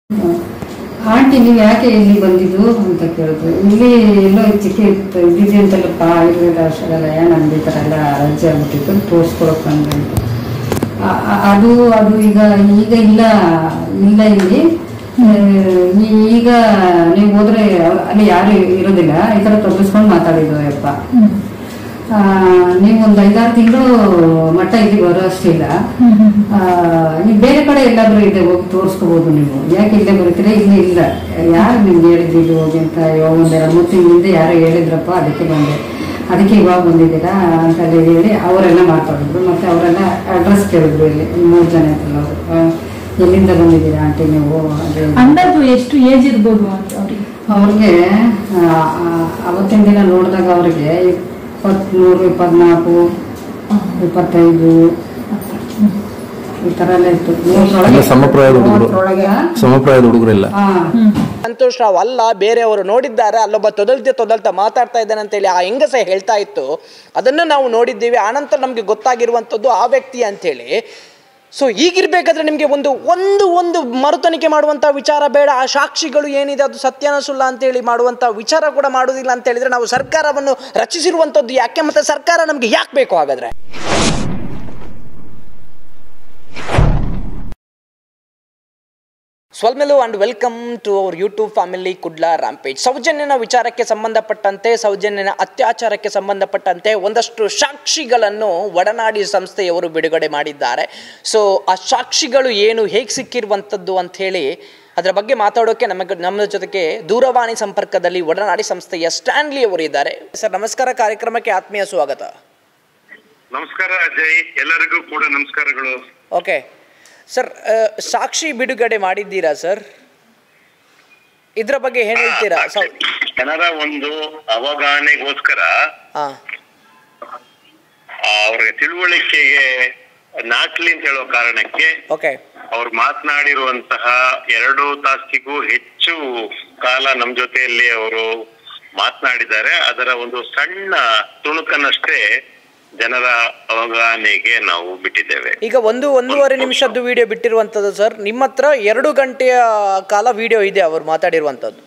Aunty ನೀವು ಯಾಕೆ ಇಲ್ಲಿ ಬಂದಿದ್ದು ಅಂತ ಕೇಳಿದ್ರು ಇಲ್ಲಿ ಎಲ್ಲೋ ಚಿಕ್ಕ ಇತ್ತು ಇದ್ದಿದ್ದು ಅಂತಲ್ಲಪ್ಪ ಆಯುರ್ವೇದ ಔಷಧಾಲಯ ನಮ್ದು ಈ ಥರ ಎಲ್ಲ ರಜೆ ಆಗ್ಬಿಟ್ಟಿತ್ತು ತೋರಿಸ್ಕೊಳಕ್ ಬಂದೆ ಅಂತ ಆ- ಆ- ಅದು ಅದು ಈಗ ಈಗ ಇಲ್ಲ ಇಲ್ಲ ಇಲ್ಲಿ ಆ, ಈ- ಈಗ ನೀವು ಹೋದ್ರೆ ಅಲ್ಲಿ ಯಾರು ಇರೋದಿಲ್ಲ ಈ ಥರ ತೊಡಗಿಸ್ಕೊಂಡು ಮಾತಾಡಿದ್ರು ಅಪ್ಪ ಆ, ನೀವು ಒಂದು ಐದಾರು ತಿಂಗಳು ಮಟ್ಟ ಇಲ್ಲಿ ಬರೋ ಅಷ್ಟಿಲ್ಲ ಆ, ನೀವು ಬೇರೆ ಕಡೆ ಎಲ್ಲಾದ್ರೂ ಇದೆ ಹೋಗಿ ತೋರಿಸ್ಕೋಬಹುದು ನೀವು ಯಾಕೆ ಇಲ್ಲೇ ಬರ್ತೀರಾ ಇಲ್ಲಿ ಇಲ್ಲ ಯಾರು ನಿಮ್ಗೆ ಹೇಳಿದ್ದು ಇಲ್ಲಿ ಹೋಗಿ ಅಂತ ಇವಾಗ ಒಂದು ಎರಡು ಮೂರು ತಿಂಗಳ ಹಿಂದೆ ಯಾರೋ ಹೇಳಿದ್ರಪ್ಪ ಅದಕ್ಕೆ ಬಂದೆ ಅದಕ್ಕೆ ಇವಾಗ ಬಂದಿದ್ದೀರಾ ಅಂತ ಹೇಳಿ ಹೇಳಿ ಅವರೆಲ್ಲ ಮಾತಾಡಿದ್ರು ಮತ್ತೆ ಅವರೆಲ್ಲ ಅಡ್ರೆಸ್ ಕೇಳಿದ್ರು ಇಲ್ಲಿ ಮೂರು ಜನ ಇದ್ರಲ್ಲ ಅವರು ಆ, ಎಲ್ಲಿಂದ ಬಂದಿದ್ದೀರಾ ಆಂಟಿ ನೀವು ಅದೇ ಅಂದಾಜು ಎಷ್ಟು ಏಜ್ ಇರ್ಬೋದು ಅಂತ ಅವ್ರಿಗೆ ಅವ್ರಿಗೆ ಆ, ಆ, ಅವತ್ತಿನ ದಿನ ನೋಡಿದಾಗ ಅವ್ರಿಗೆ ಇಪ್ಪತ್ತ್ಮೂರು ಇಪ್ಪತ್ನಾಲ್ಕು ಇಪ್ಪತ್ತೈದು ಈ ಥರ ಎಲ್ಲ ಇತ್ತು ಎಲ್ಲ ಸಮಪ್ರಾಯದ ಹುಡುಗರು. ಮೂವತ್ತರೊಳಗೆ ಸಮಪ್ರಾಯದ ಹುಡುಗರೆಲ್ಲ ಹಾ ಸಂತೋಷ್ ರಾವ್ ಅಲ್ಲ ಬೇರೆಯವರು ನೋಡಿದ್ದಾರೆ ಅಲ್ಲೊಬ್ಬ ತೊದಲ್ತೆ ತೊದಲ್ತಾ ಮಾತಾಡ್ತಾ ಇದ್ದಾನೆ ಅಂತೇಳಿ ಆ ಹೆಂಗಸ ಹೇಳ್ತಾ ಇತ್ತು ಅದನ್ನು ನಾವು ನೋಡಿದ್ದೀವಿ ಆನಂತರ ನಮಗೆ ಗೊತ್ತಾಗಿರುವಂಥದ್ದು ಆ ವ್ಯಕ್ತಿ ಅಂತೇಳಿ ಸೊ ಈಗಿರ್ಬೇಕಾದ್ರೆ ನಿಮಗೆ ಒಂದು ಒಂದು ಒಂದು ಮರುತನಿಕೆ ಮಾಡುವಂಥ ವಿಚಾರ ಬೇಡ ಆ ಸಾಕ್ಷಿಗಳು ಏನಿದೆ ಅದು ಸತ್ಯನ ಸುಳ್ಳ ಅಂತೇಳಿ ಮಾಡುವಂಥ ವಿಚಾರ ಕೂಡ ಮಾಡುವುದಿಲ್ಲ ಅಂತ ಹೇಳಿದ್ರೆ ನಾವು ಸರ್ಕಾರವನ್ನು ರಚಿಸಿರುವಂಥದ್ದು ಯಾಕೆ ಮತ್ತು ಸರ್ಕಾರ ನಮಗೆ ಯಾಕೆ ಬೇಕು ಹಾಗಾದ್ರೆ ಸ್ವಲ್ಮೆಲು and welcome to our YouTube family Kudla Rampage ಸೌಜನ್ಯನ ವಿಚಾರಕ್ಕೆ ಸಂಬಂಧಪಟ್ಟಂತೆ ಸೌಜನ್ಯನ ಅತ್ಯಾಚಾರಕ್ಕೆ ಸಂಬಂಧಪಟ್ಟಂತೆ ಒಂದಷ್ಟು ಸಾಕ್ಷಿಗಳನ್ನು ಒಡನಾಡಿ ಸಂಸ್ಥೆಯವರು ಬಿಡುಗಡೆ ಮಾಡಿದ್ದಾರೆ ಸೊ ಆ ಸಾಕ್ಷಿಗಳು ಏನು ಹೇಗೆ ಸಿಕ್ಕಿರುವಂಥದ್ದು ಅಂತ ಹೇಳಿ ಅದರ ಬಗ್ಗೆ ಮಾತಾಡೋಕೆ ನಮಗೆ ನಮ್ಮ ಜೊತೆಗೆ ದೂರವಾಣಿ ಸಂಪರ್ಕದಲ್ಲಿ ಒಡನಾಡಿ ಸಂಸ್ಥೆಯ ಸ್ಟ್ಯಾನ್ಲಿ ಅವರು ಇದ್ದಾರೆ ಸರ್ ನಮಸ್ಕಾರ ಕಾರ್ಯಕ್ರಮಕ್ಕೆ ಆತ್ಮೀಯ ಸ್ವಾಗತ ನಮಸ್ಕಾರ ಅಜಯ್ ಎಲ್ಲರಿಗೂ ಕೂಡ ನಮಸ್ಕಾರಗಳು ಓಕೆ ಸರ್ ಆ, ಸಾಕ್ಷಿ ಬಿಡುಗಡೆ ಮಾಡಿದ್ದೀರಾ ಸರ್ ಇದರ ಬಗ್ಗೆ ಏನು ಹೇಳ್ತೀರಾ ಸೌ ಜನರ ಒಂದು ಅವಗಾಹನೆಗೋಸ್ಕರ ಹಾಂ ಆ, ಅವ್ರಿಗೆ ತಿಳುವಳಿಕೆಗೆ ನಾಟ್ಲಿ ಅಂತ ಹೇಳೋ ಕಾರಣಕ್ಕೆ ಓಕೆ ಅವ್ರು ಮಾತನಾಡಿರುವಂತಹ ಎರಡು ತಾಸಿಗೂ ಹೆಚ್ಚು ಕಾಲ ನಮ್ ಜೊತೆಯಲ್ಲಿ ಅವರು ಮಾತನಾಡಿದ್ದಾರೆ ಅದರ ಒಂದು ಸಣ್ಣ ತುಣುಕನ್ನಷ್ಟೇ ಜನರ ಅವಗಾಹನೆಗೆ ನಾವು ಬಿಟ್ಟಿದ್ದೇವೆ ಈಗ ಒಂದು ಒಂದೂವರೆ ನಿಮಿಷದ್ದು ವಿಡಿಯೋ ಬಿಟ್ಟಿರುವಂಥದ್ದು ಸರ್ ನಿಮ್ಮ ಹತ್ರ ಎರಡು ಗಂಟೆಯ ಕಾಲ ವಿಡಿಯೋ ಇದೆ ಅವರು ಮಾತಾಡಿರುವಂಥದ್ದು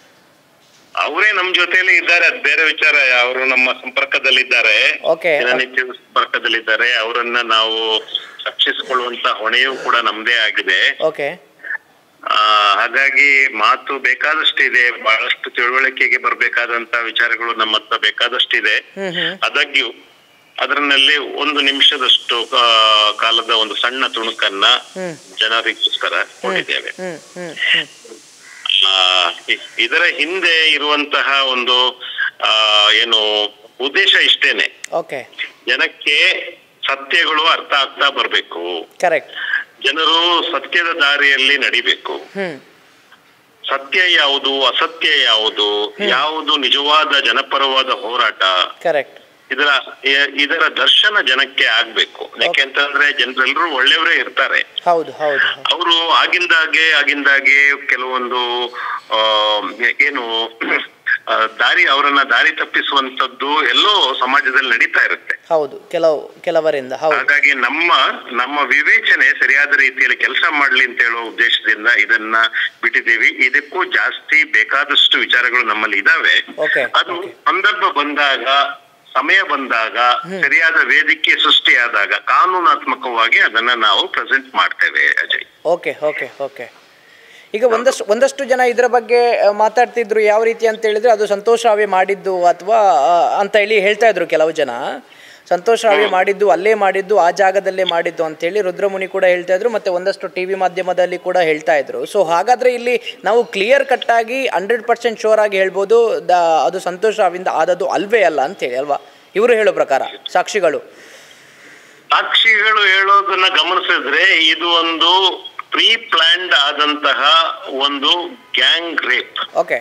ಅವರೇ ನಮ್ ಜೊತೆಯಲ್ಲಿ ಇದ್ದಾರೆ ಅದ್ ಬೇರೆ ವಿಚಾರ ಅವರು ನಮ್ಮ ಸಂಪರ್ಕದಲ್ಲಿದ್ದಾರೆ Okay. ದಿನನಿತ್ಯ ಸಂಪರ್ಕದಲ್ಲಿದ್ದಾರೆ ಅವರನ್ನ ನಾವು ರಕ್ಷಿಸಿಕೊಳ್ಳುವಂತ ಹೊಣೆಯೂ ಕೂಡ ನಮ್ದೇ ಆಗಿದೆ ಓಕೆ ಆ, ಹಾಗಾಗಿ ಮಾತು ಬೇಕಾದಷ್ಟಿದೆ ಬಹಳಷ್ಟು ತಿಳುವಳಿಕೆಗೆ ಬರ್ಬೇಕಾದಂತ ವಿಚಾರಗಳು ನಮ್ಮ ಹತ್ರ ಬೇಕಾದಷ್ಟಿದೆ ಹ್ಮ್ ಹ್ಮ್ ಆದಾಗ್ಯೂ ಅದರಲ್ಲಿ ಒಂದು ನಿಮಿಷದಷ್ಟು ಆ, ಕಾಲದ ಒಂದು ಸಣ್ಣ ತುಣುಕನ್ನ ಹ್ಮ್. ಜನರಿಗೋಸ್ಕರ ಕೊಟ್ಟಿದ್ದೇವೆ ಹ್ಮ್ ಹ್ಮ್ ಹ್ಮ್ ಆ, ಇ- ಇದರ ಹಿಂದೆ ಇರುವಂತಹ ಒಂದು ಆ, ಏನು ಉದ್ದೇಶ ಇಷ್ಟೇನೆ ಓಕೆ ಜನಕ್ಕೆ ಸತ್ಯಗಳು ಅರ್ಥ ಆಗ್ತಾ ಬರ್ಬೇಕು ಕರೆಕ್ಟ್ ಜನರು ಸತ್ಯದ ದಾರಿಯಲ್ಲಿ ನಡಿಬೇಕು ಹ್ಮ್ ಸತ್ಯ ಯಾವುದು ಅಸತ್ಯ ಯಾವುದು ಯಾವುದು ನಿಜವಾದ ಜನಪರವಾದ ಹೋರಾಟ ಕರೆಕ್ಟ್ ಇದರ ಇ- ಇದರ ದರ್ಶನ ಜನಕ್ಕೆ ಆಗ್ಬೇಕು ಯಾಕೆಂತಂದ್ರೆ ಜನರೆಲ್ಲರೂ ಒಳ್ಳೆಯವರೇ ಇರ್ತಾರೆ ಹೌದು ಹೌದು ಅವರು ಆಗಿಂದಾಗೆ ಆಗಿಂದಾಗೆ ಕೆಲವೊಂದು ಆ, ಏನು ಆ, ದಾರಿ ಅವರನ್ನ ದಾರಿ ತಪ್ಪಿಸುವಂತದ್ದು ಎಲ್ಲೋ ಸಮಾಜದಲ್ಲಿ ನಡೀತಾ ಇರುತ್ತೆ ಹೌದು ಕೆಲವು ಕೆಲವರಿಂದ ಹೌದು ಹಾಗಾಗಿ ನಮ್ಮ ನಮ್ಮ ವಿವೇಚನೆ ಸರಿಯಾದ ರೀತಿಯಲ್ಲಿ ಕೆಲಸ ಮಾಡ್ಲಿ ಅಂತ ಹೇಳೋ ಉದ್ದೇಶದಿಂದ ಇದನ್ನ ಬಿಟ್ಟಿದ್ದೀವಿ ಇದಕ್ಕೂ ಜಾಸ್ತಿ ಬೇಕಾದಷ್ಟು ವಿಚಾರಗಳು ನಮ್ಮಲ್ಲಿ ಇದಾವೆ Okay, ಅದು okay. ಸಂದರ್ಭ ಬಂದಾಗ ಸಮಯ ಬಂದಾಗ ಸರಿಯಾದ ವೇದಿಕೆ ಸೃಷ್ಟಿಯಾದಾಗ ಕಾನೂನಾತ್ಮಕವಾಗಿ ಅದನ್ನ ನಾವು ಪ್ರೆಸೆಂಟ್ ಮಾಡ್ತೇವೆ ಅಜಯ್ ಓಕೆ ಓಕೆ ಓಕೆ ಈಗ ಒಂದಷ್ಟು ಒಂದಷ್ಟು ಜನ ಇದರ ಬಗ್ಗೆ ಆ, ಮಾತಾಡ್ತಿದ್ರು ಯಾವ ರೀತಿ ಅಂತ ಹೇಳಿದ್ರೆ ಅದು ಸಂತೋಷ್ ರಾವೆ ಮಾಡಿದ್ದು ಅಥವಾ ಆ, ಅಂತ ಹೇಳಿ ಹೇಳ್ತಾ ಇದ್ರು ಕೆಲವು ಜನ ಸಂತೋಷ್ ರಾವೆ ಮಾಡಿದ್ದು ಅಲ್ಲೇ ಮಾಡಿದ್ದು ಆ ಜಾಗದಲ್ಲೇ ಮಾಡಿದ್ದು ಅಂತೇಳಿ ರುದ್ರಮುನಿ ಕೂಡ ಹೇಳ್ತಾ ಇದ್ರು ಮತ್ತೆ ಒಂದಷ್ಟು ಟಿ ವಿ ಮಾಧ್ಯಮದಲ್ಲಿ ಕೂಡ ಹೇಳ್ತಾ ಇದ್ರು ಸೊ ಹಾಗಾದ್ರೆ ಇಲ್ಲಿ ನಾವು ಕ್ಲಿಯರ್ ಕಟ್ ಆಗಿ ಹಂಡ್ರೆಡ್ ಪರ್ಸೆಂಟ್ ಶೋರ್ ಆಗಿ ಹೇಳ್ಬೋದು ದ ಅದು ಸಂತೋಷ್ ರಾವಿಂದ ಆದದ್ದು ಅಲ್ವೇ ಅಲ್ಲ ಅಂತೇಳಿ ಅಲ್ವಾ ಇವರು ಹೇಳೋ ಪ್ರಕಾರ ಸಾಕ್ಷಿಗಳು ಸಾಕ್ಷಿಗಳು ಹೇಳೋದನ್ನ ಗಮನಿಸಿದ್ರೆ ಇದು ಒಂದು ಪ್ರೀ ಪ್ಲಾನ್ಡ್ ಆದಂತಹ ಒಂದು ಗ್ಯಾಂಗ್ ರೇಪ್ ಓಕೆ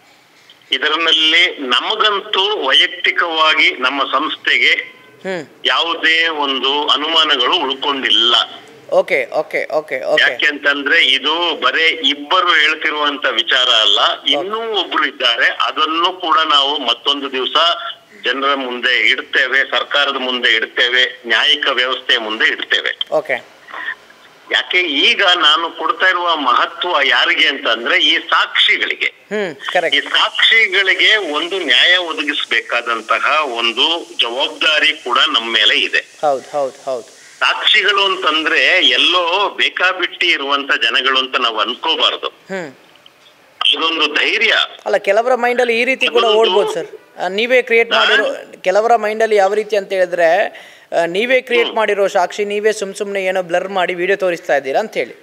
ಇದರಲ್ಲಿ ನಮಗಂತೂ ವೈಯಕ್ತಿಕವಾಗಿ ನಮ್ಮ ಸಂಸ್ಥೆಗೆ ಹ್ಮ್ ಯಾವುದೇ ಒಂದು ಅನುಮಾನಗಳು ಉಳ್ಕೊಂಡಿಲ್ಲ ಓಕೆ ಓಕೆ ಓಕೆ ಓಕೆ ಯಾಕೆಂತಂದ್ರೆ ಇದು ಬರೇ ಇಬ್ಬರು ಹೇಳ್ತಿರುವಂತ ವಿಚಾರ ಅಲ್ಲ ಇನ್ನೂ ಒಬ್ರು ಇದ್ದಾರೆ ಅದನ್ನು ಕೂಡ ನಾವು ಮತ್ತೊಂದು ದಿವಸ ಜನರ ಮುಂದೆ ಇಡ್ತೇವೆ ಸರ್ಕಾರದ ಮುಂದೆ ಇಡ್ತೇವೆ ನ್ಯಾಯಿಕ ವ್ಯವಸ್ಥೆಯ ಮುಂದೆ ಇಡ್ತೇವೆ ಓಕೆ ಯಾಕೆ ಈಗ ನಾನು ಕೊಡ್ತಾ ಇರುವ ಮಹತ್ವ ಯಾರಿಗೆ ಅಂತಂದ್ರೆ ಈ ಸಾಕ್ಷಿಗಳಿಗೆ ಹ್ಮ್ ಈ ಕರೆಕ್ಟ್ ಸಾಕ್ಷಿಗಳಿಗೆ ಒಂದು ನ್ಯಾಯ ಒದಗಿಸಬೇಕಾದಂತಹ ಒಂದು ಜವಾಬ್ದಾರಿ ಕೂಡ ನಮ್ಮ ಮೇಲೆ ಇದೆ ಹೌದು ಹೌದು ಹೌದು ಸಾಕ್ಷಿಗಳು ಅಂತಂದ್ರೆ ಎಲ್ಲೋ ಬೇಕಾಬಿಟ್ಟಿ ಇರುವಂತ ಜನಗಳು ಅಂತ ನಾವು ಅನ್ಕೋಬಾರ್ದು ಹ್ಮ್ ಅದೊಂದು ಧೈರ್ಯ ಅಲ್ಲ ಕೆಲವರ ಮೈಂಡಲ್ಲಿ ಈ ರೀತಿ ಕೂಡ ಅದೊಂದು- ಓಡ್ಬೋದು ಸರ್ ನೀವೇ ಕ್ರಿಯೇಟ್ ಮಾಡಿರೋ ಕೆಲವರ ಮೈಂಡಲ್ಲಿ ಯಾವ ರೀತಿ ಅಂತ ಹೇಳಿದ್ರೆ ಆ, ನೀವೇ ಕ್ರಿಯೇಟ್ ಮಾಡಿರೋ ಸಾಕ್ಷಿ ನೀವೇ ಸುಮ್ ಸುಮ್ಮನೆ ಏನೋ ಬ್ಲರ್ ಮಾಡಿ ವಿಡಿಯೋ ತೋರಿಸ್ತಾ ಇದ್ದೀರಾ ಅಂತ ಹೇಳಿ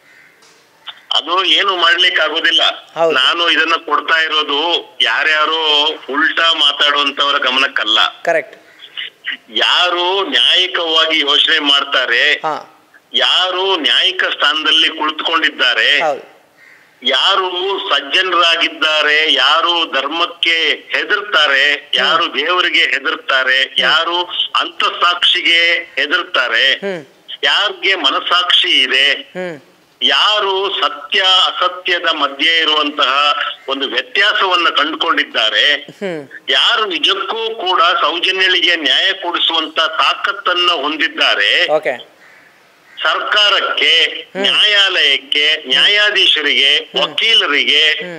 ಅದು ಏನು ಮಾಡ್ಲಿಕ್ಕೆ ಆಗೋದಿಲ್ಲ ಹೌದು. ನಾನು ಇದನ್ನ ಕೊಡ್ತಾ ಇರೋದು ಯಾರ್ಯಾರೋ ಉಲ್ಟಾ ಮಾತಾಡುವಂತವರ ಗಮನಕ್ಕಲ್ಲ ಕರೆಕ್ಟ್ ಯಾರು ನ್ಯಾಯಿಕವಾಗಿ ಯೋಚನೆ ಮಾಡ್ತಾರೆ ಹಾ ಯಾರು ನ್ಯಾಯಿಕ ಸ್ಥಾನದಲ್ಲಿ ಕುಳಿತುಕೊಂಡಿದ್ದಾರೆ ಹೌದು ಯಾರು ಸಜ್ಜನರಾಗಿದ್ದಾರೆ ಯಾರು ಧರ್ಮಕ್ಕೆ ಹೆದರ್ತಾರೆ ಯಾರು ದೇವರಿಗೆ ಹೆದರ್ತಾರೆ ಯಾರು ಅಂತಸಾಕ್ಷಿಗೆ ಹೆದರ್ತಾರೆ ಹ್ಮ್ ಯಾರಿಗೆ ಮನಸಾಕ್ಷಿ ಇದೆ ಹ್ಮ್ ಯಾರು ಸತ್ಯ ಅಸತ್ಯದ ಮಧ್ಯೆ ಇರುವಂತಹ ಒಂದು ವ್ಯತ್ಯಾಸವನ್ನ ಕಂಡುಕೊಂಡಿದ್ದಾರೆ ಹ್ಮ್ ಯಾರು ನಿಜಕ್ಕೂ ಕೂಡ ಸೌಜನ್ಯಳಿಗೆ ನ್ಯಾಯ ಕೊಡಿಸುವಂತ ತಾಕತ್ತನ್ನ ಹೊಂದಿದ್ದಾರೆ ಓಕೆ ಸರ್ಕಾರಕ್ಕೆ ನ್ಯಾಯಾಲಯಕ್ಕೆ ನ್ಯಾಯಾಧೀಶರಿಗೆ ವಕೀಲರಿಗೆ ಹ್ಮ್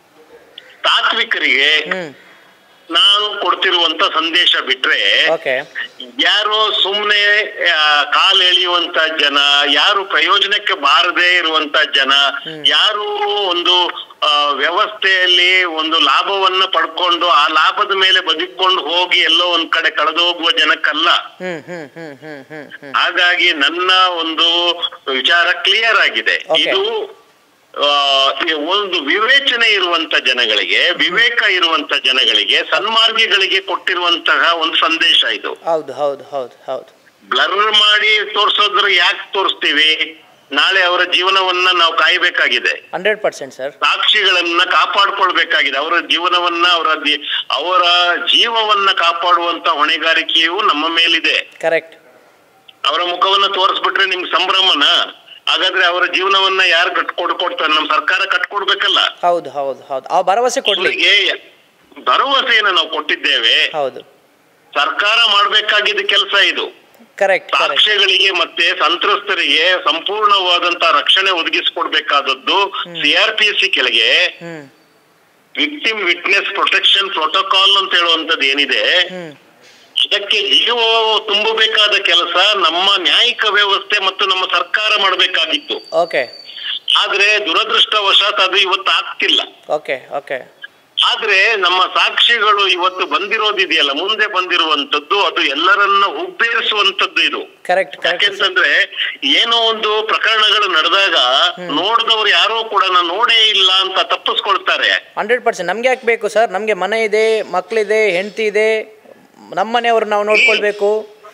ತಾತ್ವಿಕರಿಗೆ ಹ್ಮ್ ನಾನು ಕೊಡ್ತಿರುವಂತ ಸಂದೇಶ ಬಿಟ್ರೆ ಓಕೆ ಯಾರು ಸುಮ್ನೆ ಆ, ಕಾಲ್ ಎಳೆಯುವಂತ ಜನ ಯಾರು ಪ್ರಯೋಜನಕ್ಕೆ ಬಾರದೇ ಇರುವಂತ ಜನ ಯಾರು ಒಂದು ಆ, ವ್ಯವಸ್ಥೆಯಲ್ಲಿ ಒಂದು ಲಾಭವನ್ನ ಪಡ್ಕೊಂಡು ಆ ಲಾಭದ ಮೇಲೆ ಬದುಕೊಂಡು ಹೋಗಿ ಎಲ್ಲೋ ಒಂದ್ ಕಡೆ ಕಳೆದೋಗುವ ಜನಕ್ಕಲ್ಲ ಹ್ಮ್ ಹ್ಮ್ ಹ್ಮ್ ಹ್ಮ್ ಹ್ಮ್ ಹ್ಮ್ ಹಾಗಾಗಿ ನನ್ನ ಒಂದು ವಿಚಾರ ಕ್ಲಿಯರ್ ಆಗಿದೆ Okay. ಇದು ಆ, ಈ ಒಂದು ವಿವೇಚನೆ ಇರುವಂತ ಜನಗಳಿಗೆ ವಿವೇಕ ಇರುವಂತ ಜನಗಳಿಗೆ ಸನ್ಮಾರ್ಗಿಗಳಿಗೆ ಕೊಟ್ಟಿರುವಂತಹ ಒಂದು ಸಂದೇಶ ಇದು ಹೌದು ಹೌದು ಹೌದು ಹೌದು ಬ್ಲರ್ ಮಾಡಿ ತೋರ್ಸೋದ್ರ ಯಾಕೆ ತೋರಿಸ್ತೀವಿ ನಾಳೆ ಅವರ ಜೀವನವನ್ನ ನಾವು ಕಾಯ್ಬೇಕಾಗಿದೆ ಹಂಡ್ರೆಡ್ ಪರ್ಸೆಂಟ್ ಸರ್ ಸಾಕ್ಷಿಗಳನ್ನ ಕಾಪಾಡ್ಕೊಳ್ಬೇಕಾಗಿದೆ ಅವರ ಜೀವನವನ್ನ ಅವರ ದಿ- ಅವರ ಜೀವವನ್ನ ಕಾಪಾಡುವಂತ ಹೊಣೆಗಾರಿಕೆಯು ನಮ್ಮ ಮೇಲಿದೆ ಕರೆಕ್ಟ್ ಅವರ ಮುಖವನ್ನ ತೋರಿಸ್ಬಿಟ್ರೆ ನಿಮ್ಗೆ ಸಂಭ್ರಮನ ಹಾಗಾದ್ರೆ ಅವರ ಜೀವನವನ್ನ ಯಾರು ಕಟ್ಕೊಡ್ ಕೊಡ್ತಾರೆ ನಮ್ಮ ಸರ್ಕಾರ ಕಟ್ಕೊಡ್ಬೇಕಲ್ಲ ಹೌದು ಹೌದು ಹೌದು ಆ ಭರವಸೆ ಕೊಡ್ಲಿ ಅವರಿಗೆ ಭರವಸೆಯನ್ನು ನಾವು ಕೊಟ್ಟಿದ್ದೇವೆ ಹೌದು ಸರ್ಕಾರ ಮಾಡ್ಬೇಕಾಗಿದ್ದ ಕೆಲಸ ಇದು ಕರೆಕ್ಟ್ ಕರೆಕ್ಟ್ ಸಾಕ್ಷ್ಯಗಳಿಗೆ ಮತ್ತೆ ಸಂತ್ರಸ್ತರಿಗೆ ಸಂಪೂರ್ಣವಾದಂತ ರಕ್ಷಣೆ ಒದಗಿಸಿಕೊಡ್ಬೇಕಾದದ್ದು ಸಿಆರ್ ಪಿ ಸಿ ಕೆಳಗೆ hmm victim witness protection protocol ಅಂತ ಹೇಳುವಂತದ್ದು ಏನಿದೆ ಹ್ಮ್ ಇದಕ್ಕೆ ಜೀವ ತುಂಬಬೇಕಾದ ಕೆಲಸ ನಮ್ಮ ನ್ಯಾಯಿಕ ವ್ಯವಸ್ಥೆ ಮತ್ತು ನಮ್ಮ ಸರ್ಕಾರ ಮಾಡಬೇಕಾಗಿತ್ತು ಓಕೆ ಆದ್ರೆ ದುರದೃಷ್ಟವಶಾತ್ ಅದು ಇವತ್ತು ಆಗ್ತಿಲ್ಲ ಓಕೆ ಓಕೆ ಆದ್ರೆ ನಮ್ಮ ಸಾಕ್ಷಿಗಳು ಇವತ್ತು ಬಂದಿರೋದಿದೆಯಲ್ಲ ಮುಂದೆ ಬಂದಿರುವಂತದ್ದು ಅದು ಎಲ್ಲರನ್ನ ಹುಬ್ಬೇರಿಸುವಂತದ್ದು ಇದು ಕರೆಕ್ಟ್ ಕರೆಕ್ಟ್ ಯಾಕೆಂತಂದ್ರೆ ಏನೋ ಒಂದು ಪ್ರಕರಣಗಳು ನಡೆದಾಗ ನೋಡಿದವ್ರು ಯಾರೋ ಕೂಡ ನಾನು ನೋಡೇ ಇಲ್ಲ ಅಂತ ತಪ್ಪಿಸ್ಕೊಳ್ತಾರೆ ಹಂಡ್ರೆಡ್ ಪರ್ಸೆಂಟ್ ನಮ್ಗೆ ಯಾಕೆ ಬೇಕು ಸರ್ ನಮಗೆ ಮನೆ ಇದೆ ಮಕ್ಕಳಿದೆ ಹೆಂಡತಿ ಇದೆ ನಮ್ಮ ಮನೆಯವ್ರು ನಾವು ನೋಡ್ಕೊಳ್ಬೇಕು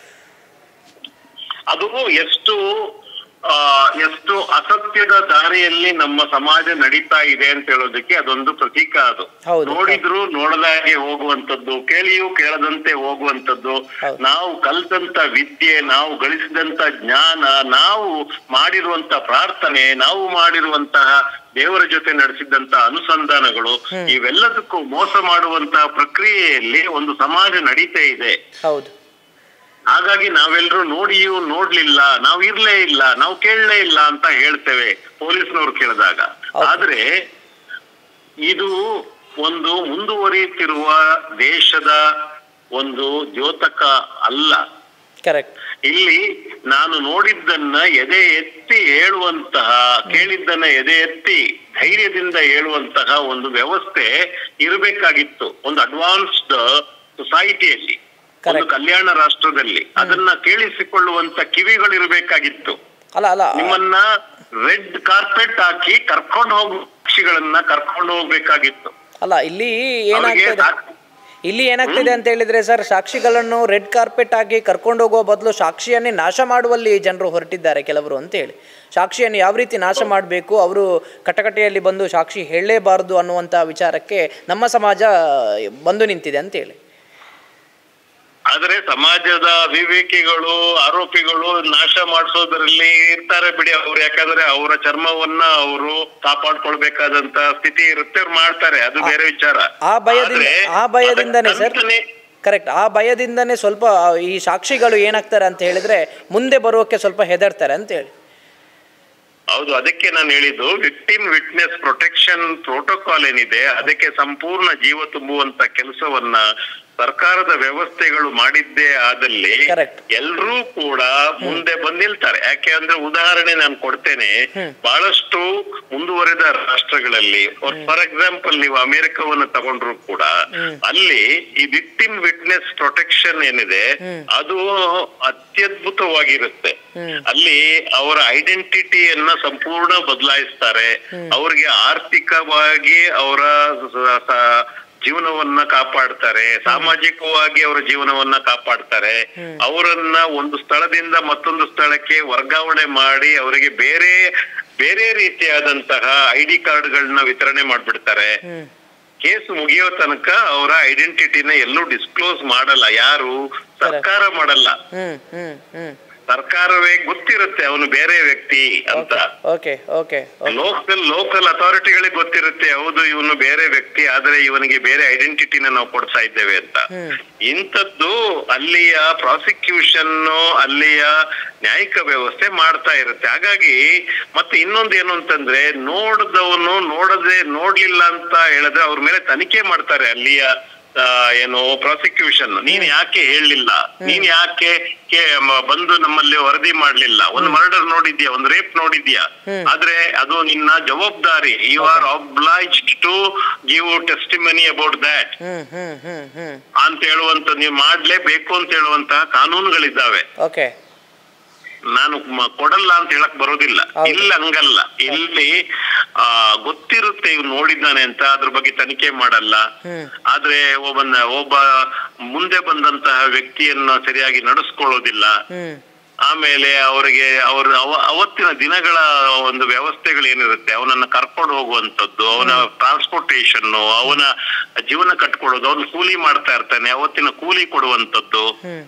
ಅದು ಎಷ್ಟು ಆ ಎಷ್ಟು ಅಸತ್ಯದ ದಾರಿಯಲ್ಲಿ ನಮ್ಮ ಸಮಾಜ ನಡೀತಾ ಇದೆ ಅಂತ ಹೇಳೋದಕ್ಕೆ ಅದೊಂದು ಪ್ರತೀಕ ಅದು ಹೌದು. ನೋಡಿದ್ರು ನೋಡದಾಗೆ ಹೋಗುವಂತದ್ದು ಕೇಳಿಯೂ ಕೇಳದಂತೆ ಹೋಗುವಂತದ್ದು ಹೌದು. ನಾವು ಕಲ್ತಂತ ವಿದ್ಯೆ ನಾವು ಗಳಿಸಿದಂತ ಜ್ಞಾನ ನಾವು ಮಾಡಿರುವಂತ ಪ್ರಾರ್ಥನೆ ನಾವು ಮಾಡಿರುವಂತಹ ದೇವರ ಜೊತೆ ನಡೆಸಿದಂತ ಅನುಸಂಧಾನಗಳು ಇವೆಲ್ಲದಕ್ಕೂ ಮೋಸ ಮಾಡುವಂತಹ ಪ್ರಕ್ರಿಯೆಯಲ್ಲಿ ಒಂದು ಸಮಾಜ ನಡೀತಾ ಇದೆ ಹೌದು ಹಾಗಾಗಿ ನಾವೆಲ್ಲರೂ ನೋಡಿಯೂ ನೋಡ್ಲಿಲ್ಲ ನಾವು ಇರ್ಲೇ ಇಲ್ಲ ನಾವು ಕೇಳಲೇ ಇಲ್ಲ ಅಂತ ಹೇಳ್ತೇವೆ ಪೊಲೀಸ್ನವ್ರು ಕೇಳಿದಾಗ ಹೌದು. ಆದ್ರೆ ಇದು ಒಂದು ಮುಂದುವರಿಯುತ್ತಿರುವ ದೇಶದ ಒಂದು ದ್ಯೋತಕ ಅಲ್ಲ ಕರೆಕ್ಟ್ ಇಲ್ಲಿ ನಾನು ನೋಡಿದ್ದನ್ನ ಎದೆ ಎತ್ತಿ ಹೇಳುವಂತಹ ಕೇಳಿದ್ದನ್ನ ಎದೆ ಎತ್ತಿ ಧೈರ್ಯದಿಂದ ಹೇಳುವಂತಹ ಒಂದು ವ್ಯವಸ್ಥೆ ಇರಬೇಕಾಗಿತ್ತು ಒಂದು ಅಡ್ವಾನ್ಸ್ಡ್ ಸೊಸೈಟಿಯಲ್ಲಿ ಒಂದು Correct. ಕಲ್ಯಾಣ ರಾಷ್ಟ್ರದಲ್ಲಿ ಅದನ್ನ ಕೇಳಿಸಿಕೊಳ್ಳುವಂತ ಕಿವಿಗಳಿರ್ಬೇಕಾಗಿತ್ತು ಅಲ್ಲ ಅಲ್ಲ ನಿಮ್ಮನ್ನ ರೆಡ್ ಕಾರ್ಪೆಟ್ ಹಾಕಿ ಕರ್ಕೊಂಡು ಹೋಗುವ ಪಕ್ಷಿಗಳನ್ನ ಕರ್ಕೊಂಡು ಹೋಗ್ಬೇಕಾಗಿತ್ತು ಅಲ್ಲ ಇಲ್ಲಿ ಅವ್ರಿಗೆ ಏನಾಗ್ತದೆ ಸಾಕ್- ಇಲ್ಲಿ ಏನಾಗ್ತಿದೆ ಅಂತ ಹೇಳಿದ್ರೆ ಸರ್ ಸಾಕ್ಷಿಗಳನ್ನು ರೆಡ್ ಕಾರ್ಪೆಟ್ ಹಾಕಿ ಕರ್ಕೊಂಡು ಹೋಗೋ ಬದಲು ಸಾಕ್ಷಿಯನ್ನೇ ನಾಶ ಮಾಡುವಲ್ಲಿ ಜನರು ಹೊರಟಿದ್ದಾರೆ ಕೆಲವರು ಅಂತ ಹೇಳಿ ಸಾಕ್ಷಿಯನ್ನು ಯಾವ ರೀತಿ ನಾಶ ಮಾಡಬೇಕು ಅವರು ಕಟಕಟೆಯಲ್ಲಿ ಬಂದು ಸಾಕ್ಷಿ ಹೇಳಲೇಬಾರದು ಅನ್ನುವಂಥ ವಿಚಾರಕ್ಕೆ ನಮ್ಮ ಸಮಾಜ ಬಂದು ನಿಂತಿದೆ ಅಂತೇಳಿ ಆದ್ರೆ ಸಮಾಜದ ಅವಿವೇಕಿಗಳು ಆರೋಪಿಗಳು ನಾಶ ಮಾಡಿಸೋದ್ರಲ್ಲಿ ಇರ್ತಾರೆ ಬಿಡಿ ಅವ್ರು ಯಾಕಂದ್ರೆ ಅವರ ಚರ್ಮವನ್ನ ಅವರು ಕಾಪಾಡ್ಕೊಳ್ಬೇಕಾದಂತ ಸ್ಥಿತಿ ಇರುತ್ತೆ ಅವ್ರು ಮಾಡ್ತಾರೆ ಅದು ಬೇರೆ ವಿಚಾರ ಆ ಭಯದಿಂದ ಆದ್ರೆ ಆ ಭಯದಿಂದನೇ ಸರ್ ಅದಕ್ಕಂತನೇ- ಕರೆಕ್ಟ್ ಆ ಭಯದಿಂದನೇ ಸ್ವಲ್ಪ ಈ ಸಾಕ್ಷಿಗಳು ಏನಾಗ್ತಾರೆ ಅಂತ ಹೇಳಿದ್ರೆ ಮುಂದೆ ಬರೋಕ್ಕೆ ಸ್ವಲ್ಪ ಹೆದರ್ತಾರೆ ಅಂತ ಹೇಳಿ ಹೌದು ಅದಕ್ಕೆ ನಾನು ಹೇಳಿದ್ದು ವಿಕ್ಟಿಮ್ ವಿಟ್ನೆಸ್ ಪ್ರೊಟೆಕ್ಷನ್ ಪ್ರೋಟೋಕಾಲ್ ಏನಿದೆ ಅದಕ್ಕೆ ಸಂಪೂರ್ಣ ಜೀವ ತುಂಬುವಂತ ಕೆಲಸವನ್ನ ಸರ್ಕಾರದ ವ್ಯವಸ್ಥೆಗಳು ಮಾಡಿದ್ದೇ ಆದಲ್ಲಿ Correct. ಎಲ್ರೂ ಕೂಡ ಮುಂದೆ ಬಂದ್ ನಿಲ್ತಾರೆ ಯಾಕೆ ಅಂದ್ರೆ ಉದಾಹರಣೆ ನಾನು ಕೊಡ್ತೇನೆ ಬಹಳಷ್ಟು ಮುಂದುವರೆದ ರಾಷ್ಟ್ರಗಳಲ್ಲಿ ಫಾರ್ ಎಕ್ಸಾಂಪಲ್ ನೀವು ಅಮೆರಿಕವನ್ನು ತಗೊಂಡ್ರು ಕೂಡ ಅಲ್ಲಿ ಈ ವಿಕ್ಟಿಮ್ ವಿಟ್ನೆಸ್ ಪ್ರೊಟೆಕ್ಷನ್ ಏನಿದೆ ಅದು ಅತ್ಯದ್ಭುತವಾಗಿರುತ್ತೆ ಅಲ್ಲಿ ಅವರ ಐಡೆಂಟಿಟಿಯನ್ನ ಸಂಪೂರ್ಣ ಬದಲಾಯಿಸ್ತಾರೆ ಅವ್ರಿಗೆ ಆರ್ಥಿಕವಾಗಿ ಅವರ ಸ- ಸ- ಜೀವನವನ್ನ ಕಾಪಾಡ್ತಾರೆ ಸಾಮಾಜಿಕವಾಗಿ ಅವರ ಜೀವನವನ್ನ ಕಾಪಾಡ್ತಾರೆ ಅವರನ್ನ ಒಂದು ಸ್ಥಳದಿಂದ ಮತ್ತೊಂದು ಸ್ಥಳಕ್ಕೆ ವರ್ಗಾವಣೆ ಮಾಡಿ ಅವರಿಗೆ ಬೇರೆ ಬೇರೆ ರೀತಿಯಾದಂತಹ ಐ ಡಿ ಕಾರ್ಡ್ಗಳನ್ನ ವಿತರಣೆ ಮಾಡ್ಬಿಡ್ತಾರೆ ಕೇಸ್ ಮುಗಿಯೋ ತನಕ ಅವರ ಐಡೆಂಟಿಟಿನ ಎಲ್ಲೂ ಡಿಸ್ಕ್ಲೋಸ್ ಮಾಡಲ್ಲ ಯಾರು ಸರ್ಕಾರ ಮಾಡಲ್ಲ ಹ್ಮ್ ಹ್ಮ್ ಹ್ಮ್ ಸರ್ಕಾರವೇ ಗೊತ್ತಿರುತ್ತೆ ಅವನು ಬೇರೆ ವ್ಯಕ್ತಿ ಅಂತ ಓಕೆ ಓಕೆ ಲೋಕಲ್ ಲೋಕಲ್ ಅಥಾರಿಟಿಗಳಿಗೆ ಗೊತ್ತಿರುತ್ತೆ ಹೌದು ಇವನು ಬೇರೆ ವ್ಯಕ್ತಿ ಆದ್ರೆ ಇವನಿಗೆ ಬೇರೆ ಐಡೆಂಟಿಟಿನ ನಾವು ಕೊಡ್ತಾ ಇದ್ದೇವೆ ಅಂತ ಇಂಥದ್ದು ಅಲ್ಲಿಯ ಪ್ರಾಸಿಕ್ಯೂಷನ್ ಅಲ್ಲಿಯ ನ್ಯಾಯಿಕ ವ್ಯವಸ್ಥೆ ಮಾಡ್ತಾ ಇರುತ್ತೆ ಹಾಗಾಗಿ ಮತ್ತೆ ಇನ್ನೊಂದು ಏನು ಅಂತಂದ್ರೆ ನೋಡ್ದವನು ನೋಡದೆ ನೋಡ್ಲಿಲ್ಲ ಅಂತ ಹೇಳಿದ್ರೆ ಅವ್ರ ಮೇಲೆ ತನಿಖೆ ಮಾಡ್ತಾರೆ ಅಲ್ಲಿಯ ಆ, ಏನು ಪ್ರಾಸಿಕ್ಯೂಷನ್ ನೀನ್ ಯಾಕೆ ಹೇಳಲಿಲ್ಲ ನೀನ್ ಯಾಕೆ ಕೆ- ಮ- ಬಂದು ನಮ್ಮಲ್ಲಿ ವರದಿ ಮಾಡ್ಲಿಲ್ಲ ಒಂದು ಮರ್ಡರ್ ನೋಡಿದ್ಯಾ ಒಂದು ರೇಪ್ ನೋಡಿದ್ಯಾ ಆದ್ರೆ ಅದು ನಿನ್ನ ಜವಾಬ್ದಾರಿ you are obliged to give testimony about that hmm hmm hmm hmm ಅಂತ ಹೇಳುವಂತ ನೀವು ಮಾಡ್ಲೇಬೇಕು ಅಂತ ಹೇಳುವಂತಹ ಕಾನೂನುಗಳಿದ್ದಾವೆ ಓಕೆ ನಾನು ಮ- ಕೊಡಲ್ಲ ಅಂತ ಹೇಳಕ್ ಬರೋದಿಲ್ಲ ಹೌದು. ಇಲ್ಲಿ ಹಂಗಲ್ಲ ಇಲ್ಲಿ ಆ ಗೊತ್ತಿರುತ್ತೆ ಇವ್ ನೋಡಿದ್ದಾನೆ ಅಂತ ಅದ್ರ ಬಗ್ಗೆ ತನಿಖೆ ಮಾಡಲ್ಲ ಆದ್ರೆ ಒಬ್ಬನ ಒಬ್ಬ ಮುಂದೆ ಬಂದಂತಹ ವ್ಯಕ್ತಿಯನ್ನ ಸರಿಯಾಗಿ ನಡೆಸ್ಕೊಳ್ಳೋದಿಲ್ಲ ಹ್ಮ್ ಆಮೇಲೆ ಅವರಿಗೆ ಅವ್ರ ಅವ- ಅವತ್ತಿನ ದಿನಗಳ ಒಂದು ವ್ಯವಸ್ಥೆಗಳು ಏನಿರುತ್ತೆ ಅವನನ್ನ ಕರ್ಕೊಂಡು ಹೋಗುವಂತದ್ದು ಅವನ ಟ್ರಾನ್ಸ್ಪೋರ್ಟೇಶನ್ ಅವನ ಜೀವನ ಕಟ್ಕೊಡೋದು ಅವನು ಕೂಲಿ ಮಾಡ್ತಾ ಇರ್ತಾನೆ ಅವತ್ತಿನ ಕೂಲಿ ಕೊಡುವಂತದ್ದು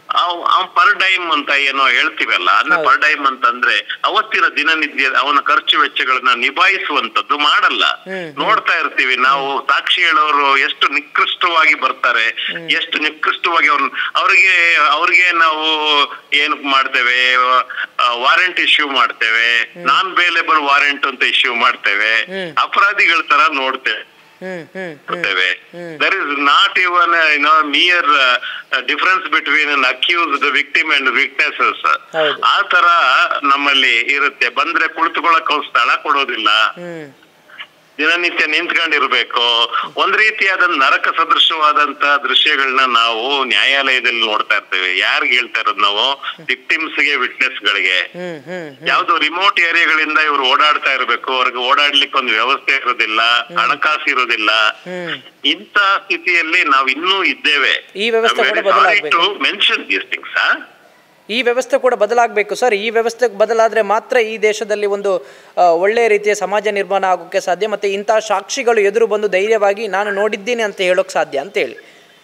ಪರ್ ಡೈಮ್ ಅಂತ ಏನೋ ಹೇಳ್ತೀವಲ್ಲ ಅಂದ್ರೆ ಪರ್ ಡೈಮ್ ಅಂತಂದ್ರೆ ಅವತ್ತಿನ ದಿನನಿತ್ಯ ಅವನ ಖರ್ಚು ವೆಚ್ಚಗಳನ್ನ ನಿಭಾಯಿಸುವಂತದ್ದು ಮಾಡಲ್ಲ ನೋಡ್ತಾ ಇರ್ತೀವಿ ನಾವು ಸಾಕ್ಷಿ ಹೇಳೋರು ಎಷ್ಟು ನಿಕೃಷ್ಟವಾಗಿ ಬರ್ತಾರೆ ಎಷ್ಟು ನಿಕೃಷ್ಟವಾಗಿ ಅವ್ರ ಅವ್ರಿಗೆ ಅವ್ರಿಗೆ ನಾವು ಏನು ಮಾಡ್ತೇವೆ ವಾರೆಂಟ್ ಇಶ್ಯೂ ಮಾಡ್ತೇವೆ ನಾನ್ ಬೇಲೇಬಲ್ ವಾರೆಂಟ್ ಅಂತ ಇಶ್ಯೂ ಮಾಡ್ತೇವೆ ಅಪರಾಧಿಗಳ ತರ ನೋಡ್ತೇವೆ ಹ್ಮ್ ಹ್ಮ್ ಮಾಡ್ತೇವೆ there is not even no near difference between an accused victim and witnesses ಹೌದು. ಆ ತರ ನಮ್ಮಲ್ಲಿ ಇರುತ್ತೆ ಬಂದ್ರೆ ಕುಳಿತುಕೊಳ್ಳಕ್ ಅವ್ರು ಸ್ಥಳ ಕೊಡೋದಿಲ್ಲ ಹ್ಮ್ ದಿನನಿತ್ಯ ನಿಂತ್ಕೊಂಡಿರ್ಬೇಕು ಒಂದ್ ರೀತಿಯಾದ ನರಕ ಸದೃಶವಾದಂತ ದೃಶ್ಯಗಳನ್ನ ನಾವು ನ್ಯಾಯಾಲಯದಲ್ಲಿ ನೋಡ್ತಾ ಇರ್ತೇವೆ ಯಾರ್ಗ್ ಹೇಳ್ತಾ ಇರೋದು ನಾವು ವಿಕ್ಟಿಮ್ಸ್ ಗೆ ವಿಟ್ನೆಸ್ ಗಳಿಗೆ ಹ್ಮ್ ಹ್ಮ್ ಯಾವ್ದೋ ರಿಮೋಟ್ ಏರಿಯಾಗಳಿಂದ ಇವ್ರು ಓಡಾಡ್ತಾ ಇರ್ಬೇಕು ಅವ್ರಿಗೆ ಓಡಾಡ್ಲಿಕ್ಕೆ ಒಂದು ವ್ಯವಸ್ಥೆ ಇರೋದಿಲ್ಲ ಹಣಕಾಸು ಇರೋದಿಲ್ಲ ಹ್ಮ್ ಇಂತ ಸ್ಥಿತಿಯಲ್ಲಿ ನಾವ್ ಇನ್ನೂ ಇದ್ದೇವೆ ಈ ವ್ಯವಸ್ಥೆ ಕೂಡ ಬದಲಾಗ್ಬೇಕು. ಮೆನ್ಷನ್ ದೀಸ್ ಥಿಂಗ್ಸ್ ಈ ವ್ಯವಸ್ಥೆ ಕೂಡ ಬದಲಾಗಬೇಕು ಸರ್ ಈ ವ್ಯವಸ್ಥೆ ಬದಲಾದರೆ ಮಾತ್ರ ಈ ದೇಶದಲ್ಲಿ ಒಂದು ಆ, ಒಳ್ಳೆಯ ರೀತಿಯ ಸಮಾಜ ನಿರ್ಮಾಣ ಆಗೋಕ್ಕೆ ಸಾಧ್ಯ ಮತ್ತು ಇಂತಹ ಸಾಕ್ಷಿಗಳು ಎದುರು ಬಂದು ಧೈರ್ಯವಾಗಿ ನಾನು ನೋಡಿದ್ದೀನಿ ಅಂತ ಹೇಳೋಕೆ ಸಾಧ್ಯ ಅಂತೇಳಿ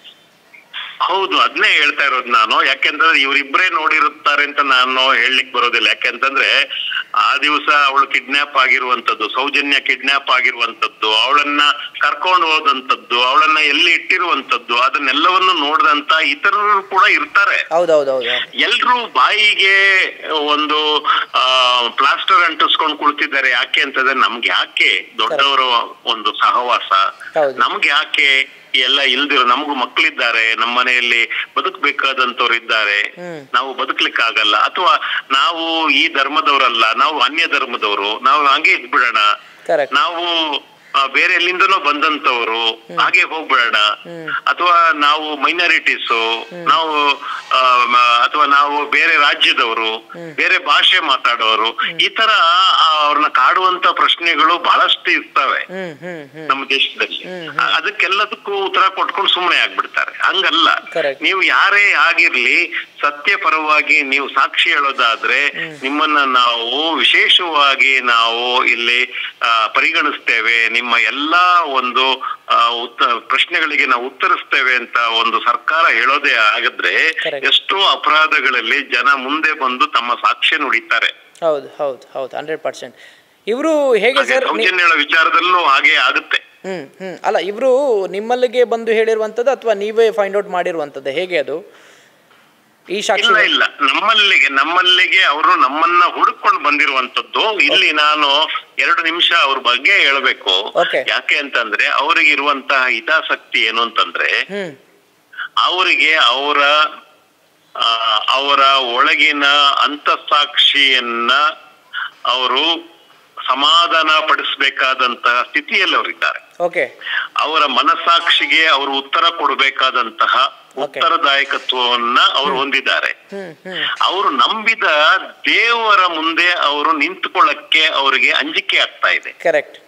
ಹೌದು ಅದನ್ನೇ ಹೇಳ್ತಾ ಇರೋದು ನಾನು ಯಾಕೆಂತಂದ್ರೆ ಇವರಿಬ್ಬರೇ ನೋಡಿರುತ್ತಾರೆ ಅಂತ ನಾನು ಹೇಳಲಿಕ್ಕೆ ಬರೋದಿಲ್ಲ ಯಾಕೆಂತಂದ್ರೆ ಆ ದಿವಸ ಅವಳು ಕಿಡ್ನಾಪ್ ಆಗಿರುವಂತದ್ದು ಸೌಜನ್ಯ ಕಿಡ್ನಾಪ್ ಆಗಿರುವಂತದ್ದು ಅವಳನ್ನ ಕರ್ಕೊಂಡು ಹೋದಂತದ್ದು ಅವಳನ್ನ ಎಲ್ಲಿ ಇಟ್ಟಿರುವಂತದ್ದು ಅದನ್ನೆಲ್ಲವನ್ನು ನೋಡಿದಂತ ಇತರರು ಕೂಡ ಇರ್ತಾರೆ ಹೌದೌದೌದು ಎಲ್ರೂ ಬಾಯಿಗೆ ಒಂದು ಆ ಪ್ಲಾಸ್ಟರ್ ಅಂಟಿಸ್ಕೊಂಡು ಕುಳಿತಿದ್ದಾರೆ ಯಾಕೆ ಅಂತಂದ್ರೆ ನಮ್ಗೆ ಯಾಕೆ ದೊಡ್ಡವರ ಒಂದು ಸಹವಾಸ ಹೌದು. ನಮ್ಗೆ ಯಾಕೆ ಎಲ್ಲ ಇಲ್ದಿರೋ ನಮಗೂ ಮಕ್ಕಳಿದ್ದಾರೆ ನಮ್ಮ ಮನೆಯಲ್ಲಿ ಬದುಕಬೇಕಾದಂತವ್ರು ಇದ್ದಾರೆ ನಾವು ಬದುಕ್ಲಿಕ್ಕಾಗಲ್ಲ ಅಥವಾ ನಾವು ಈ ಧರ್ಮದವರಲ್ಲ ನಾವು ಅನ್ಯ ಧರ್ಮದವರು ನಾವು ಹಂಗೆ ಇದ್ಬಿಡೋಣ Correct. ನಾವು ಆ, ಬೇರೆ ಎಲ್ಲಿಂದನೋ ಬಂದಂತವ್ರು ಹಾಗೆ ಹೋಗ್ಬೇಡ ಅಥವಾ ನಾವು ಮೈನಾರಿಟೀಸ್ ನಾವು ಆ, ಮ- ಅಥವಾ ನಾವು ಬೇರೆ ರಾಜ್ಯದವರು ಬೇರೆ ಭಾಷೆ ಮಾತಾಡೋರು ಈ ತರ ಆ, ಅವ್ರನ್ನ ಕಾಡುವಂತ ಪ್ರಶ್ನೆಗಳು ಬಹಳಷ್ಟು ಇರ್ತವೆ ಹ್ಮ್ ಹ್ಮ್ ಹ್ಮ್ ನಮ್ಮ ದೇಶದಲ್ಲಿ ಅ- ಅದಕ್ಕೆಲ್ಲದಕ್ಕೂ ಉತ್ತರ ಕೊಟ್ಕೊಂಡು ಸುಮ್ಮನೆ ಆಗ್ಬಿಡ್ತಾರೆ ಹಂಗಲ್ಲ Correct. ನೀವು ಯಾರೇ ಆಗಿರ್ಲಿ ಸತ್ಯ ಪರವಾಗಿ ನೀವು ಸಾಕ್ಷಿ ಹೇಳೋದಾದ್ರೆ ನಿಮ್ಮನ್ನ ನಾವು ವಿಶೇಷವಾಗಿ ನಾವು ಇಲ್ಲಿ ಆ, ಪರಿಗಣಿಸ್ತೇವೆ ನಿಮ್ಮ ಎಲ್ಲಾ ಒಂದು ಆ, ಉತ್ತ ಪ್ರಶ್ನೆಗಳಿಗೆ ನಾವು ಉತ್ತರಿಸ್ತೇವೆ ಅಂತ ಒಂದು ಸರ್ಕಾರ ಹೇಳೋದೇ ಆಗಿದ್ರೆ Correct. ಎಷ್ಟೋ ಅಪರಾಧಗಳಲ್ಲಿ ಜನ ಮುಂದೆ ಬಂದು ತಮ್ಮ ಸಾಕ್ಷ್ಯ ನುಡಿತಾರೆ ಹೌದು ಹೌದು ಹೌದು ಹಂಡ್ರೆಡ್ ಪರ್ಸೆಂಟ್ ಇವರು ಹೇಗೆ ಹಾಗೆ ಸರ್ ಸೌಜನ್ಯಳ ವಿಚಾರದಲ್ಲೂ ಹಾಗೆ ಆಗುತ್ತೆ ಹ್ಮ್ ಹ್ಮ್ ಅಲ್ಲ ಇವರು ನಿಮ್ಮಲ್ಲಿಗೆ ಬಂದು ಹೇಳಿರುವಂಥದ್ದು ಅಥವಾ ನೀವೇ ಫೈಂಡ್ ಔಟ್ ಮಾಡಿರುವಂಥದ್ದು ಹೇಗೆ ಅದು ಈ ಸಾಕ್ಷಿ ಇಲ್ಲ ಇಲ್ಲ ನಮ್ಮಲ್ಲಿಗೆ ನಮ್ಮಲ್ಲಿಗೆ ಅವರು ನಮ್ಮನ್ನ ಹುಡುಕೊಂಡು ಬಂದಿರುವಂತದ್ದು ಇಲ್ಲಿ ನಾನು ಎರಡು ನಿಮಿಷ ಅವ್ರ ಬಗ್ಗೆ ಹೇಳ್ಬೇಕು Okay. ಯಾಕೆ ಅಂತಂದ್ರೆ ಅವರಿಗೆ ಇರುವಂತಹ ಹಿತಾಸಕ್ತಿ ಏನು ಅಂತಂದ್ರೆ ಹ್ಮ್ ಅವರಿಗೆ ಅವರ ಆ, ಅವರ ಒಳಗಿನ ಅಂತಸಾಕ್ಷಿಯನ್ನ ಅವರು ಸಮಾಧಾನ ಪಡಿಸಬೇಕಾದಂತಹ ಸ್ಥಿತಿಯಲ್ಲಿ ಅವರಿದ್ದಾರೆ ಓಕೆ ಅವರ ಮನಸ್ಸಾಕ್ಷಿಗೆ ಅವರು ಉತ್ತರ ಕೊಡಬೇಕಾದಂತಹ ಉತ್ತರದಾಯಕತ್ವವನ್ನ ಅವರು ಹೊಂದಿದ್ದಾರೆ ಹ್ಮ್ ಹ್ಮ್ ಅವರು ನಂಬಿದ ದೇವರ ಮುಂದೆ ಅವರು ನಿಂತುಕೊಳ್ಳಕ್ಕೆ ಅವರಿಗೆ ಅಂಜಿಕೆ ಆಗ್ತಾ ಇದೆ ಕರೆಕ್ಟ್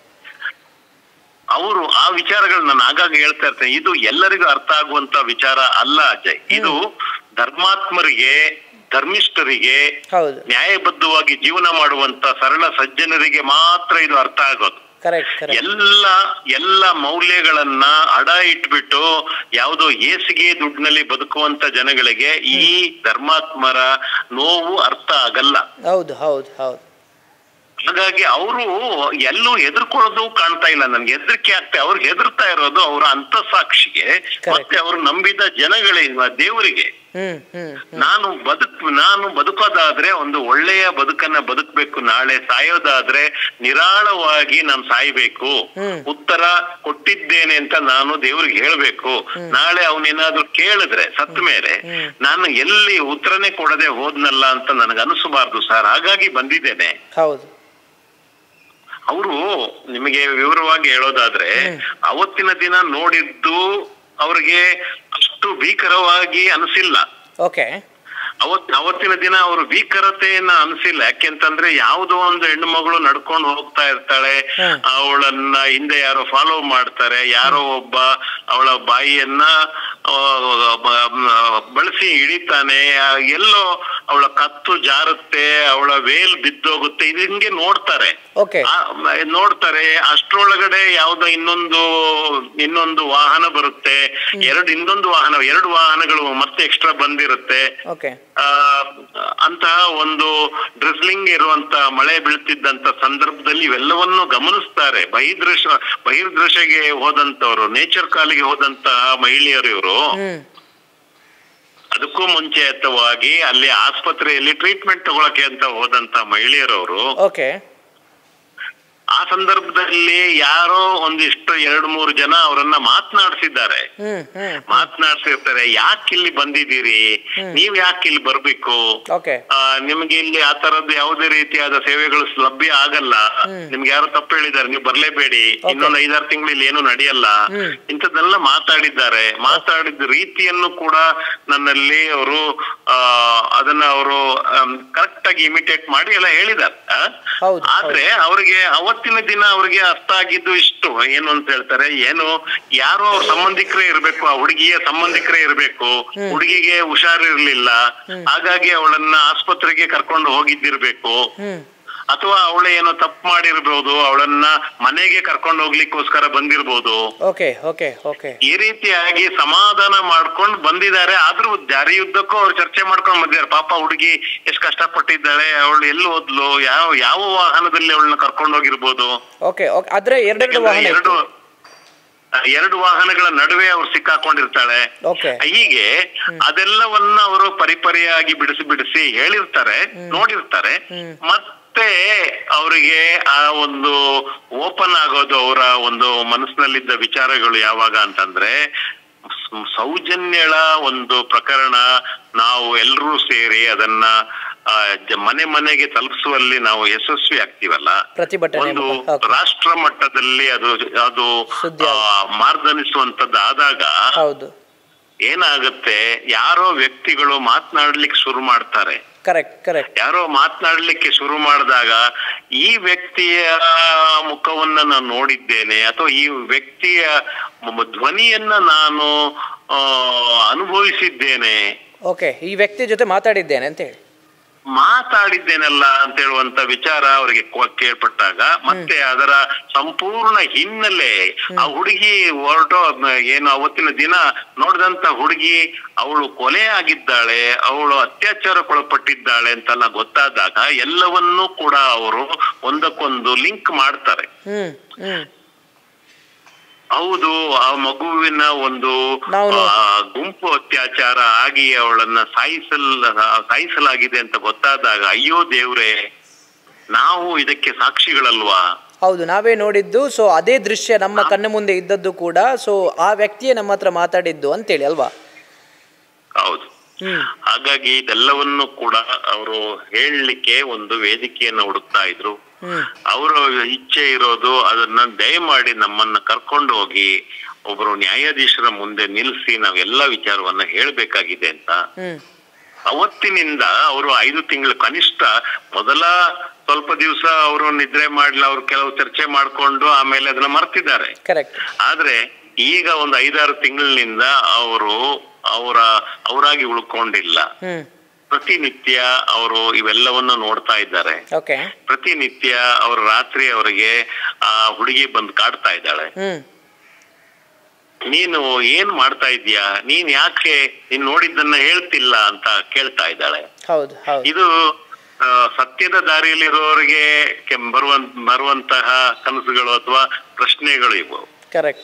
ಅವರು ಆ ವಿಚಾರಗಳನ್ನ ನಾನು ಆಗಾಗ ಹೇಳ್ತಾ ಇರ್ತೇನೆ ಇದು ಎಲ್ಲರಿಗೂ ಅರ್ಥ ಆಗುವಂತ ವಿಚಾರ ಅಲ್ಲ ಅಜಯ್ ಇದು ಧರ್ಮಾತ್ಮರಿಗೆ ಧರ್ಮಿಷ್ಠರಿಗೆ ಹೌದು ನ್ಯಾಯಬದ್ಧವಾಗಿ ಜೀವನ ಮಾಡುವಂತ ಸರಳ ಸಜ್ಜನರಿಗೆ ಮಾತ್ರ ಇದು ಅರ್ಥ ಆಗೋದು ಕರೆಕ್ಟ್ ಕರೆಕ್ಟ್ ಎಲ್ಲ ಎಲ್ಲ ಮೌಲ್ಯಗಳನ್ನ ಅಡ ಇಟ್ಬಿಟ್ಟು ಯಾವುದೋ ಏಸಿಗೆ ದುಡ್ಡಿನಲ್ಲಿ ಬದುಕುವಂತ ಜನಗಳಿಗೆ ಈ ಧರ್ಮಾತ್ಮರ ನೋವು ಅರ್ಥ ಆಗಲ್ಲ ಹೌದು ಹೌದು ಹೌದು ಹಾಗಾಗಿ ಅವರು ಎಲ್ಲೂ ಹೆದರ್ಕೊಳ್ಳೋದು ಕಾಣ್ತಾ ಇಲ್ಲ ನನ್ಗೆ ಹೆದರಿಕೆ ಆಗ್ತಾ ಅವ್ರಿಗೆ ಹೆದರ್ತಾ ಇರೋದು ಅವರ ಅಂತಸಾಕ್ಷಿಗೆ ಮತ್ತೆ ಅವರು ನಂಬಿದ ಜನಗಳಿಗೆ ದೇವರಿಗೆ ಹ್ಮ್ ಹ್ಮ್ ನಾನು ಬದುಕ್ ನಾನು ಬದುಕೋದಾದ್ರೆ ಒಂದು ಒಳ್ಳೆಯ ಬದುಕನ್ನ ಬದುಕ್ಬೇಕು ನಾಳೆ ಸಾಯೋದಾದ್ರೆ ನಿರಾಳವಾಗಿ ನಾನು ಸಾಯ್ಬೇಕು ಉತ್ತರ ಕೊಟ್ಟಿದ್ದೇನೆ ಅಂತ ನಾನು ದೇವ್ರಿಗೆ ಹೇಳ್ಬೇಕು ನಾಳೆ ಅವನೇನಾದ್ರೂ ಕೇಳಿದ್ರೆ ಸತ್ತ ಮೇಲೆ ನಾನು ಎಲ್ಲಿ ಉತ್ತರನೇ ಕೊಡದೆ ಹೋದ್ನಲ್ಲ ಅಂತ ನನಗೆ ಅನಿಸಬಾರ್ದು ಸರ್ ಹಾಗಾಗಿ ಬಂದಿದ್ದೇನೆ ಹೌದು ಅವರು ನಿಮಗೆ ವಿವರವಾಗಿ ಹೇಳೋದಾದ್ರೆ ಅವತ್ತಿನ ದಿನ ನೋಡಿದ್ದು ಅವ್ರಿಗೆ ಅಷ್ಟು ಭೀಕರವಾಗಿ ಅನಿಸಿಲ್ಲ ಓಕೆ ಅವತ್ ಅವತ್ತಿನ ದಿನ ಅವರು ಭೀಕರತೆಯನ್ನ ಅನ್ಸಿಲ್ಲ ಯಾಕೆಂತಂದ್ರೆ ಯಾವುದೋ ಒಂದು ಹೆಣ್ಣು ಮಗಳು ನಡ್ಕೊಂಡು ಹೋಗ್ತಾ ಇರ್ತಾಳೆ ಅವಳನ್ನ ಹಿಂದೆ ಯಾರೋ ಫಾಲೋ ಮಾಡ್ತಾರೆ ಯಾರೋ ಒಬ್ಬ ಅವಳ ಬಾಯಿಯನ್ನ ಆ, ಬ- ಬಳಸಿ ಹಿಡಿತಾನೆ ಆ, ಎಲ್ಲೋ ಅವಳ ಕತ್ತು ಜಾರುತ್ತೆ ಅವಳ ವೇಲ್ ಬಿದ್ದೋಗುತ್ತೆ ಇದು ಹಿಂಗೆ ನೋಡ್ತಾರೆ ಓಕೆ ಆ, ಮ- ನೋಡ್ತಾರೆ ಅಷ್ಟ್ರೊಳಗಡೆ ಯಾವ್ದೋ ಇನ್ನೊಂದು ಇನ್ನೊಂದು ವಾಹನ ಬರುತ್ತೆ ಎರಡು ಇನ್ನೊಂದು ವಾಹನ ಎರಡು ವಾಹನಗಳು ಮತ್ತೆ ಎಕ್ಸ್ಟ್ರಾ ಬಂದಿರುತ್ತೆ ಓಕೆ ಆ, ಅಂತಹ ಒಂದು ಡ್ರಿಸ್ಲಿಂಗ್ ಇರುವಂತ ಮಳೆ ಬೀಳ್ತಿದ್ದಂತ ಸಂದರ್ಭದಲ್ಲಿ ಇವೆಲ್ಲವನ್ನು ಗಮನಿಸ್ತಾರೆ ಬಹಿರ್ದೃಶ್ಯ ಬಹಿರ್ದೃಶ್ಯಗೆ ಹೋದಂತವ್ರು ನೇಚರ್ ಕಾಲಿಗೆ ಹೋದಂತಹ ಮಹಿಳೆಯರು ಇವರು ಹ್ಮ್ ಅದಕ್ಕೂ ಮುಂಚೆತವಾಗಿ ಅಲ್ಲಿ ಆಸ್ಪತ್ರೆಯಲ್ಲಿ ಟ್ರೀಟ್ಮೆಂಟ್ ತಗೊಳಕ್ಕೆ ಅಂತ ಹೋದಂತ ಮಹಿಳೆಯರವರು ಓಕೆ ಆ ಸಂದರ್ಭದಲ್ಲಿ ಯಾರೋ ಒಂದಿಷ್ಟು ಎರಡು ಮೂರು ಜನ ಅವರನ್ನ ಮಾತನಾಡಿಸಿದ್ದಾರೆ ಹ್ಮ್ ಹ್ಮ್ ಮಾತನಾಡ್ಸಿರ್ತಾರೆ ಯಾಕೆ ಇಲ್ಲಿ ಬಂದಿದ್ದೀರಿ ನೀವ್ ಯಾಕೆ ಇಲ್ಲಿ ಬರ್ಬೇಕು ಓಕೆ ಆ, ನಿಮ್ಗೆ ಇಲ್ಲಿ ಆ ತರದ್ದು ಯಾವುದೇ ರೀತಿಯಾದ ಸೇವೆಗಳು ಲಭ್ಯ ಆಗಲ್ಲ ನಿಮ್ಗೆ ಯಾರೋ ತಪ್ಪು ಹೇಳಿದ್ದಾರೆ ನೀವು ಬರ್ಲೇಬೇಡಿ ಇನ್ನೊಂದು ಐದಾರು ತಿಂಗಳು ಇಲ್ಲಿ ಏನು ನಡೆಯಲ್ಲ ಇಂಥದ್ದೆಲ್ಲ ಮಾತಾಡಿದ್ದಾರೆ ಮಾತಾಡಿದ ರೀತಿಯನ್ನು ಕೂಡ ನನ್ನಲ್ಲಿ ಅವರು ಆ ಅದನ್ನ ಅವರು ಕರೆಕ್ಟ್ ಆಗಿ ಇಮಿಟೇಟ್ ಮಾಡಿ ಎಲ್ಲ ಹೇಳಿದ್ದಾರೆ ಆ? ಹೌದು, ಆದ್ರೆ ಅವ್ರಿಗೆ ಅವತ್ತಿನ ದಿನ ಅವ್ರಿಗೆ ಅರ್ಥ ಆಗಿದ್ದು ಇಷ್ಟು ಏನು ಅಂತ ಹೇಳ್ತಾರೆ ಏನು ಯಾರೋ ಅವ್ರ ಸಂಬಂಧಿಕರೇ ಇರ್ಬೇಕು ಆ ಹುಡುಗಿಯ ಸಂಬಂಧಿಕರೇ ಇರ್ಬೇಕು ಹುಡುಗಿಗೆ ಹುಷಾರಿರ್ಲಿಲ್ಲ ಹಾಗಾಗಿ ಅವಳನ್ನ ಆಸ್ಪತ್ರೆಗೆ ಕರ್ಕೊಂಡು ಹೋಗಿದ್ದಿರ್ಬೇಕು ಹ್ಮ್ ಅಥವಾ ಅವಳ ಏನೋ ತಪ್ಪು ಮಾಡಿರ್ಬೋದು ಅವಳನ್ನ ಮನೆಗೆ ಕರ್ಕೊಂಡು ಹೋಗ್ಲಿಕ್ಕೋಸ್ಕರ ಬಂದಿರ್ಬೋದು ಓಕೆ ಓಕೆ ಓಕೆ ಈ ರೀತಿಯಾಗಿ ಸಮಾಧಾನ ಮಾಡ್ಕೊಂಡು ಬಂದಿದ್ದಾರೆ ಆದ್ರೂ ದಾರಿಯುದ್ದಕ್ಕೂ ಅವ್ರು ಚರ್ಚೆ ಮಾಡ್ಕೊಂಡು ಬಂದಿದ್ದಾರೆ ಪಾಪ ಹುಡುಗಿ ಎಷ್ಟು ಕಷ್ಟಪಟ್ಟಿದ್ದಾಳೆ ಅವಳು ಎಲ್ಲಿ ಹೋದ್ಲು ಯಾವ ಯಾವ ವಾಹನದಲ್ಲಿ ಅವಳನ್ನ ಕರ್ಕೊಂಡು ಹೋಗಿರ್ಬೋದು ಓಕೆ ಓಕೆ ಆದ್ರೆ ಎರಡೆರಡು ಯಾಕಂದ್ರೆ ವಾಹನ ಎರಡು ಇತ್ತು ಆ, ಎರಡು ವಾಹನಗಳ ನಡುವೆ ಅವ್ರು ಸಿಕ್ಕಾಕೊಂಡಿರ್ತಾಳೆ ಓಕೆ ಹೀಗೆ ಅದೆಲ್ಲವನ್ನ ಅವರು ಪರಿಪರಿಯಾಗಿ ಬಿಡಿಸಿ ಬಿಡಿಸಿ ಹೇಳಿರ್ತಾರೆ ನೋಡಿರ್ತಾರೆ ಮತ್ತೆ ಅವರಿಗೆ ಆ ಒಂದು ಓಪನ್ ಆಗೋದು ಅವರ ಒಂದು ಮನಸ್ಸಿನಲ್ಲಿದ್ದ ವಿಚಾರಗಳು ಯಾವಾಗ ಅಂತಂದ್ರೆ ಸ- ಸೌಜನ್ಯಳ ಒಂದು ಪ್ರಕರಣ ನಾವು ಎಲ್ಲರೂ ಸೇರಿ ಅದನ್ನ ಆ, ಜ- ಮನೆ ಮನೆಗೆ ತಲುಪಿಸುವಲ್ಲಿ ನಾವು ಯಶಸ್ವಿ ಆಗ್ತೀವಲ್ಲ ಪ್ರತಿಭಟನೆ ಒಂದು ಮುಖ- ಓಕೆ. ರಾಷ್ಟ್ರ ಮಟ್ಟದಲ್ಲಿ ಅದು ಅದು ಸುದ್ದಿ ಆ, ಮಾರ್ದನಿಸುವಂತದ್ದು ಆದಾಗ ಹೌದು ಏನಾಗುತ್ತೆ ಯಾರೋ ವ್ಯಕ್ತಿಗಳು ಮಾತನಾಡ್ಲಿಕ್ಕೆ ಶುರು ಮಾಡ್ತಾರೆ ಕರೆಕ್ಟ್ ಕರೆಕ್ಟ್ ಯಾರೋ ಮಾತನಾಡ್ಲಿಕ್ಕೆ ಶುರು ಮಾಡಿದಾಗ ಈ ವ್ಯಕ್ತಿಯ ಮುಖವನ್ನ ನಾನು ನೋಡಿದ್ದೇನೆ ಅಥವಾ ಈ ವ್ಯಕ್ತಿಯ ಮ- ಧ್ವನಿಯನ್ನ ನಾನು ಆ, ಅನುಭವಿಸಿದ್ದೇನೆ ಓಕೆ ಈ ವ್ಯಕ್ತಿ ಜೊತೆ ಮಾತಾಡಿದ್ದೇನೆ ಅಂತ ಹೇಳಿ ಮಾತಾಡಿದ್ದೇನಲ್ಲ ಅಂತ ಹೇಳುವಂತ ವಿಚಾರ ಅವರಿಗೆ ಕೊ- ಕೇಳ್ಪಟ್ಟಾಗ ಮತ್ತೆ ಅದರ ಸಂಪೂರ್ಣ ಹಿನ್ನೆಲೆ ಆ ಹುಡುಗಿ ಹೊರಟೋ ಏನು ಅವತ್ತಿನ ದಿನ ನೋಡಿದಂತ ಹುಡುಗಿ ಅವಳು ಕೊಲೆ ಆಗಿದ್ದಾಳೆ ಅವಳು ಅತ್ಯಾಚಾರಕ್ಕೊಳಪಟ್ಟಿದ್ದಾಳೆ ಅಂತೆಲ್ಲ ಗೊತ್ತಾದಾಗ ಎಲ್ಲವನ್ನೂ ಕೂಡ ಅವರು ಒಂದಕ್ಕೊಂದು ಲಿಂಕ್ ಮಾಡ್ತಾರೆ ಹ್ಮ್ ಹ್ಮ್ ಹೌದು ಆ ಮಗುವಿನ ಒಂದು ನಾವು- ಆ, ಗುಂಪು ಅತ್ಯಾಚಾರ ಆಗಿ ಅವಳನ್ನ ಸಾಯಿಸಲ್ ಸಾಯಿಸಲಾಗಿದೆ ಅಂತ ಗೊತ್ತಾದಾಗ ಅಯ್ಯೋ ದೇವ್ರೆ ನಾವು ಇದಕ್ಕೆ ಸಾಕ್ಷಿಗಳಲ್ವಾ ಹೌದು ನಾವೇ ನೋಡಿದ್ದು ಸೊ ಅದೇ ದೃಶ್ಯ ನಮ್ಮ ಕಣ್ಣ ಮುಂದೆ ಇದ್ದದ್ದು ಕೂಡ ಸೊ ಆ ವ್ಯಕ್ತಿಯೇ ನಮ್ಮ ಹತ್ರ ಮಾತಾಡಿದ್ದು ಅಂತೇಳಿ ಅಲ್ವಾ ಹೌದು ಹ್ಮ್ ಹಾಗಾಗಿ ಇದೆಲ್ಲವನ್ನು ಕೂಡ ಅವರು ಹೇಳಲಿಕ್ಕೆ ಒಂದು ವೇದಿಕೆಯನ್ನು ಹುಡುಕ್ತಾ ಇದ್ರು ಹ್ಮ್ ಅವರ ಇಚ್ಛೆ ಇರೋದು ಅದನ್ನ ದಯಮಾಡಿ ನಮ್ಮನ್ನ ಕರ್ಕೊಂಡು ಹೋಗಿ ಒಬ್ಬರು ನ್ಯಾಯಾಧೀಶರ ಮುಂದೆ ನಿಲ್ಲಿಸಿ ನಾವೆಲ್ಲ ವಿಚಾರವನ್ನ ಹೇಳ್ಬೇಕಾಗಿದೆ ಅಂತ ಹ್ಮ್ ಅವತ್ತಿನಿಂದ ಅವರು ಐದು ತಿಂಗಳು ಕನಿಷ್ಠ ಮೊದಲ ಸ್ವಲ್ಪ ದಿವಸ ಅವರು ನಿದ್ರೆ ಮಾಡ್ಲ ಅವ್ರು ಕೆಲವು ಚರ್ಚೆ ಮಾಡ್ಕೊಂಡು ಆಮೇಲೆ ಅದನ್ನ ಮರ್ತಿದ್ದಾರೆ ಕರೆಕ್ಟ್ ಆದ್ರೆ ಈಗ ಒಂದು ಐದಾರು ತಿಂಗಳಿನಿಂದ ಅವರು ಅವರ ಅವರಾಗಿ ಉಳ್ಕೊಂಡಿಲ್ಲ ಹ್ಮ್ ಪ್ರತಿನಿತ್ಯ ಅವರು ಇವೆಲ್ಲವನ್ನ ನೋಡ್ತಾ ಇದ್ದಾರೆ ಓಕೆ ಪ್ರತಿನಿತ್ಯ ಅವ್ರ ರಾತ್ರಿ ಅವರಿಗೆ ಆ ಹುಡುಗಿ ಬಂದು ಕಾಡ್ತಾ ಇದ್ದಾಳೆ ಹ್ಮ್ ನೀನು ಏನ್ ಮಾಡ್ತಾ ಇದೀಯಾ ನೀನ್ ಯಾಕೆ ನೀನ್ ನೋಡಿದ್ದನ್ನ ಹೇಳ್ತಿಲ್ಲ ಅಂತ ಕೇಳ್ತಾ ಇದ್ದಾಳೆ ಹೌದು ಹೌದು ಇದು ಆ, ಸತ್ಯದ ದಾರಿಯಲ್ಲಿರುವವರಿಗೆ ಕೆ- ಬರುವಂ ಬರುವಂತಹ ಕನಸುಗಳು ಅಥವಾ ಪ್ರಶ್ನೆಗಳು ಇವು ಕರೆಕ್ಟ್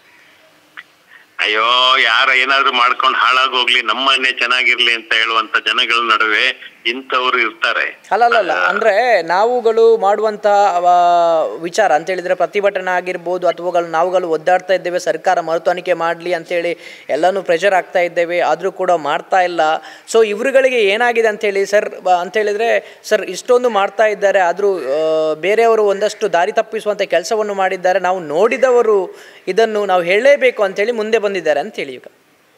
ಅಯ್ಯೋ ಯಾರ ಏನಾದ್ರು ಮಾಡ್ಕೊಂಡು ಹಾಳಾಗೋಗ್ಲಿ ನಮ್ಮನ್ನೇ ಚೆನ್ನಾಗಿರ್ಲಿ ಅಂತ ಹೇಳುವಂತ ಜನಗಳ ನಡುವೆ ಇಂಥವ್ರು ಇರ್ತಾರೆ ಅಲ್ಲಲ್ಲ ಅಂದ್ರೆ ನಾವುಗಳು ಮಾಡುವಂತಹ ಅವ ವಿಚಾರ ಅಂತ ಹೇಳಿದ್ರೆ ಪ್ರತಿಭಟನೆ ಆಗಿರ್ಬೋದು ಅಥವಾ ನಾವುಗಳು ಒದ್ದಾಡ್ತಾ ಇದ್ದೇವೆ ಸರ್ಕಾರ ಮರುತನಿಕೆ ಮಾಡಲಿ ಅಂತೇಳಿ ಎಲ್ಲನೂ ಪ್ರೆಷರ್ ಆಗ್ತಾ ಇದ್ದೇವೆ ಆದರೂ ಕೂಡ ಮಾಡ್ತಾ ಇಲ್ಲ ಸೊ ಇವರುಗಳಿಗೆ ಏನಾಗಿದೆ ಅಂತೇಳಿ ಸರ್ ಅಂತ ಹೇಳಿದ್ರೆ ಸರ್ ಇಷ್ಟೊಂದು ಮಾಡ್ತಾ ಇದ್ದಾರೆ ಆದರೂ ಬೇರೆಯವರು ಒಂದಷ್ಟು ದಾರಿ ತಪ್ಪಿಸುವಂಥ ಕೆಲಸವನ್ನು ಮಾಡಿದ್ದಾರೆ ನಾವು ನೋಡಿದವರು ಇದನ್ನು ನಾವು ಹೇಳಲೇಬೇಕು ಅಂತೇಳಿ ಮುಂದೆ ಬಂದಿದ್ದಾರೆ ಅಂತೇಳಿ ಈಗ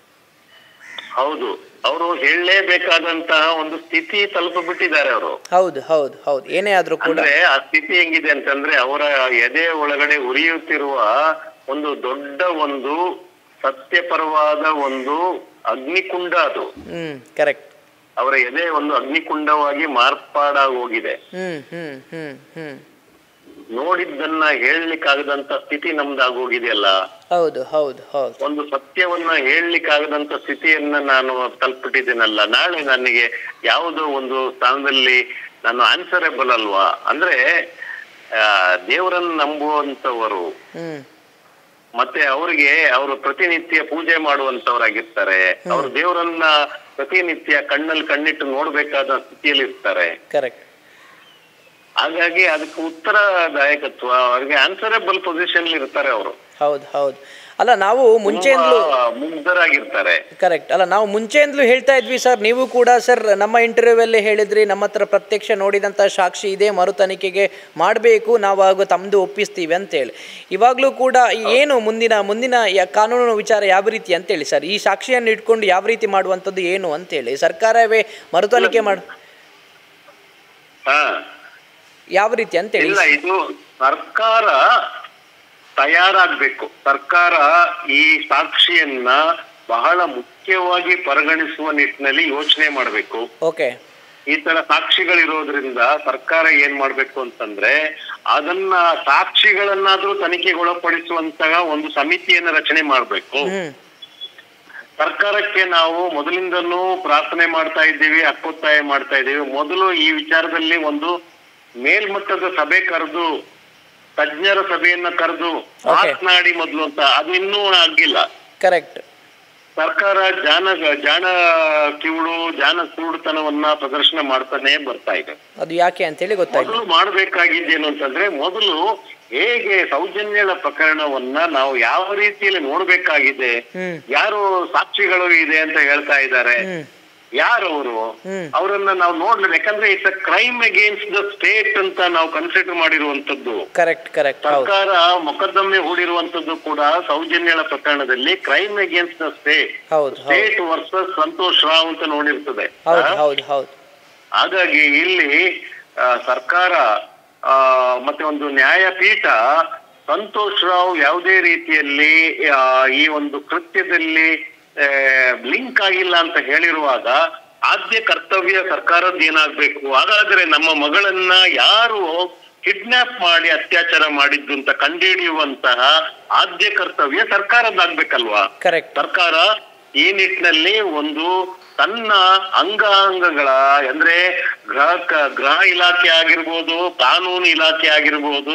ಹೌದು ಅವರು ಹೇಳಲೇಬೇಕಾದಂತಹ ಒಂದು ಸ್ಥಿತಿ ತಲುಪಿಬಿಟ್ಟಿದ್ದಾರೆ ಅವರು ಹೌದು ಹೌದು ಹೌದು ಏನೇ ಆದರೂ ಕೂಡ ಅಂದ್ರೆ ಆ ಸ್ಥಿತಿ ಹೆಂಗಿದೆ ಅಂತಂದ್ರೆ ಅವರ ಎದೆ ಒಳಗಡೆ ಉರಿಯುತ್ತಿರುವ ಒಂದು ದೊಡ್ಡ ಒಂದು ಸತ್ಯಪರವಾದ ಒಂದು ಅಗ್ನಿಕುಂಡ ಅದು ಹ್ಮ್ ಕರೆಕ್ಟ್ ಅವರ ಎದೆ ಒಂದು ಅಗ್ನಿಕುಂಡವಾಗಿ ಮಾರ್ಪಾಡಾಗಿ ಹೋಗಿದೆ ಹ್ಮ್ ಹ್ಮ್ ಹ್ಮ್ ಹ್ಮ್ ನೋಡಿದ್ದನ್ನ ಹೇಳಲಿಕ್ಕಾಗದಂತ ಸ್ಥಿತಿ ನಮ್ದಾಗೋಗಿದೆಯಲ್ಲ ಹೌದು ಹೌದು ಹೌದು ಒಂದು ಸತ್ಯವನ್ನ ಹೇಳಲಿಕ್ಕಾಗದಂತ ಸ್ಥಿತಿಯನ್ನ ನಾನು ತಲುಪಿಟ್ಟಿದ್ದೀನಲ್ಲ ನಾಳೆ ನನಗೆ ಯಾವುದೋ ಒಂದು ಸ್ಥಾನದಲ್ಲಿ ನಾನು ಆನ್ಸರೇಬಲ್ ಅಲ್ವಾ ಅಂದ್ರೆ ಆ, ದೇವರನ್ನ ನಂಬುವಂತವರು ಹ್ಮ್ ಮತ್ತೆ ಅವರಿಗೆ ಅವರು ಪ್ರತಿನಿತ್ಯ ಪೂಜೆ ಮಾಡುವಂತವರಾಗಿರ್ತಾರೆ ಅವರು ದೇವರನ್ನ ಪ್ರತಿನಿತ್ಯ ಕಣ್ಣಲ್ಲಿ ಕಣ್ಣಿಟ್ಟು ನೋಡ್ಬೇಕಾದ ಸ್ಥಿತಿಯಲ್ಲಿ ಇರ್ತಾರೆ ಕರೆಕ್ಟ್ ಹಾಗಾಗಿ ಅದಕ್ಕೆ ಉತ್ತರದಾಯಕತ್ವ ಅವರಿಗೆ ಆನ್ಸರೇಬಲ್ ಪೊಸಿಷನ್ ಇರ್ತಾರೆ ಅವರು ಹೌದು ಹೌದು ಅಲ್ಲ ನಾವು ಮುಂಚೆಯಿಂದಲೂ ಮುಗ್ಧರಾಗಿರ್ತಾರೆ ಕರೆಕ್ಟ್ ಅಲ್ಲ ನಾವು ಮುಂಚೆಯಿಂದಲೂ ಹೇಳ್ತಾ ಇದ್ವಿ ಸರ್ ನೀವು ಕೂಡ ಸರ್ ನಮ್ಮ ಇಂಟರ್ವ್ಯೂವಲ್ಲಿ ಹೇಳಿದ್ರಿ ನಮ್ಮ ಹತ್ರ ಪ್ರತ್ಯಕ್ಷ ನೋಡಿದಂಥ ಸಾಕ್ಷಿ ಇದೆ ಮರು ತನಿಖೆಗೆ ಮಾಡಬೇಕು ನಾವು ಆಗ ತಮ್ಮದು ಒಪ್ಪಿಸ್ತೀವಿ ಅಂತೇಳಿ ಇವಾಗಲೂ ಕೂಡ ಏನು ಮುಂದಿನ ಮುಂದಿನ ಯ- ಕಾನೂನು ವಿಚಾರ ಯಾವ ರೀತಿ ಅಂತೇಳಿ ಸರ್ ಈ ಸಾಕ್ಷಿಯನ್ನು ಇಟ್ಕೊಂಡು ಯಾವ ರೀತಿ ಮಾಡುವಂಥದ್ದು ಏನು ಅಂತೇಳಿ ಸರ್ಕಾರವೇ ಮರು ತನಿಖೆ ಮಾಡ ಹಾ ಯಾವ ರೀತಿ ಅಂತೇಳಿ ಇಲ್ಲ ಇದು ಸರ್ಕಾರ ತಯಾರಾಗ್ಬೇಕು ಸರ್ಕಾರ ಈ ಸಾಕ್ಷಿಯನ್ನ ಬಹಳ ಮುಖ್ಯವಾಗಿ ಪರಿಗಣಿಸುವ ನಿಟ್ಟಿನಲ್ಲಿ ಯೋಚನೆ ಮಾಡಬೇಕು ಓಕೆ ಈ ತರ ಸಾಕ್ಷಿಗಳಿರೋದ್ರಿಂದ ಸರ್ಕಾರ ಏನ್ ಮಾಡ್ಬೇಕು ಅಂತಂದ್ರೆ ಅದನ್ನ ಸಾಕ್ಷಿಗಳನ್ನಾದ್ರೂ ತನಿಖೆಗೊಳಪಡಿಸುವಂತಹ ಒಂದು ಸಮಿತಿಯನ್ನ ರಚನೆ ಮಾಡ್ಬೇಕು ಹ್ಮ್ ಸರ್ಕಾರಕ್ಕೆ ನಾವು ಮೊದಲಿಂದನೂ ಪ್ರಾರ್ಥನೆ ಮಾಡ್ತಾ ಇದ್ದೀವಿ ಹಕ್ಕೊತ್ತಾಯ ಮಾಡ್ತಾ ಇದ್ದೀವಿ ಮೊದಲು ಈ ವಿಚಾರದಲ್ಲಿ ಒಂದು ಮೇಲ್ಮಟ್ಟದ ಸಭೆ ಕರೆದು ತಜ್ಞರ ಸಭೆಯನ್ನ ಕರೆದು ಮಾತನಾಡಿ ಮೊದಲು ಅಂತ ಅದು ಇನ್ನೂ ಆಗಿಲ್ಲ ಕರೆಕ್ಟ್ ಸರ್ಕಾರ ಜಾನ ಜಾಣ ಕಿವುಡು ಜಾನ ಕುರುಡುತನವನ್ನ ಪ್ರದರ್ಶನ ಮಾಡ್ತಾನೆ ಬರ್ತಾ ಇದೆ ಅದು ಯಾಕೆ ಅಂತೇಳಿ ಗೊತ್ತಾಯ್ತು ಮೊದಲು ಮಾಡ್ಬೇಕಾಗಿದ್ದೇನು ಅಂತಂದ್ರೆ ಮೊದಲು ಹೇಗೆ ಸೌಜನ್ಯಗಳ ಪ್ರಕರಣವನ್ನ ನಾವು ಯಾವ ರೀತಿಯಲ್ಲಿ ನೋಡ್ಬೇಕಾಗಿದೆ ಹ್ಮ್ ಯಾರು ಸಾಕ್ಷಿಗಳು ಇದೆ ಅಂತ ಹೇಳ್ತಾ ಇದ್ದಾರೆ ಹ್ಮ್ ಯಾರವರು ಹ್ಮ್. ಅವರನ್ನ ನಾವು ನೋಡ್ಲಿ ಯಾಕಂದ್ರೆ it's a crime against the state ಅಂತ ನಾವು ಕನ್ಸಿಡರ್ ಮಾಡಿರುವಂತದ್ದು ಕರೆಕ್ಟ್ ಕರೆಕ್ಟ್ ಹೌದು ಸರ್ಕಾರ ಮೊಕದ್ದಮೆ ಹೂಡಿರುವಂತದ್ದು ಕೂಡ ಸೌಜನ್ಯಗಳ ಪ್ರಕರಣದಲ್ಲಿ ಕ್ರೈಮ್ ಅಗೇನ್ಸ್ಟ್ ದ ಸ್ಟೇಟ್ ಹೌದು ಹೌದು ಸ್ಟೇಟ್ ವರ್ಸಸ್ ಸಂತೋಷ್ ರಾವ್ ಅಂತ ನೋಡಿರ್ತದೆ ಹೌದು ಆ? ಹೌದು ಹೌದು ಹಾಗಾಗಿ ಇಲ್ಲಿ ಆ, ಸರ್ಕಾರ ಆ, ಮತ್ತೆ ಒಂದು ನ್ಯಾಯಪೀಠ ಸಂತೋಷ್ ರಾವ್ ಯಾವುದೇ ರೀತಿಯಲ್ಲಿ ಆ, ಈ ಒಂದು ಕೃತ್ಯದಲ್ಲಿ ಲಿಂಕ್ ಆಗಿಲ್ಲ ಅಂತ ಹೇಳಿರುವಾಗ ಆದ್ಯ ಕರ್ತವ್ಯ ಸರ್ಕಾರದ್ದು ಏನಾಗ್ಬೇಕು ಹಾಗಾದ್ರೆ ನಮ್ಮ ಮಗಳನ್ನ ಯಾರು ಕಿಡ್ನಾಪ್ ಮಾಡಿ ಅತ್ಯಾಚಾರ ಮಾಡಿದ್ದು ಅಂತ ಕಂಡುಹಿಡಿಯುವಂತಹ ಆದ್ಯ ಕರ್ತವ್ಯ ಸರ್ಕಾರದ್ದಾಗ್ಬೇಕಲ್ವಾ ಕರೆಕ್ಟ್ ಸರ್ಕಾರ ಈ ನಿಟ್ಟಿನಲ್ಲಿ ಒಂದು ತನ್ನ ಅಂಗಾಂಗಗಳ ಅಂದ್ರೆ ಗೃಹ ಕ- ಗೃಹ ಇಲಾಖೆ ಆಗಿರ್ಬೋದು ಕಾನೂನು ಇಲಾಖೆ ಆಗಿರ್ಬೋದು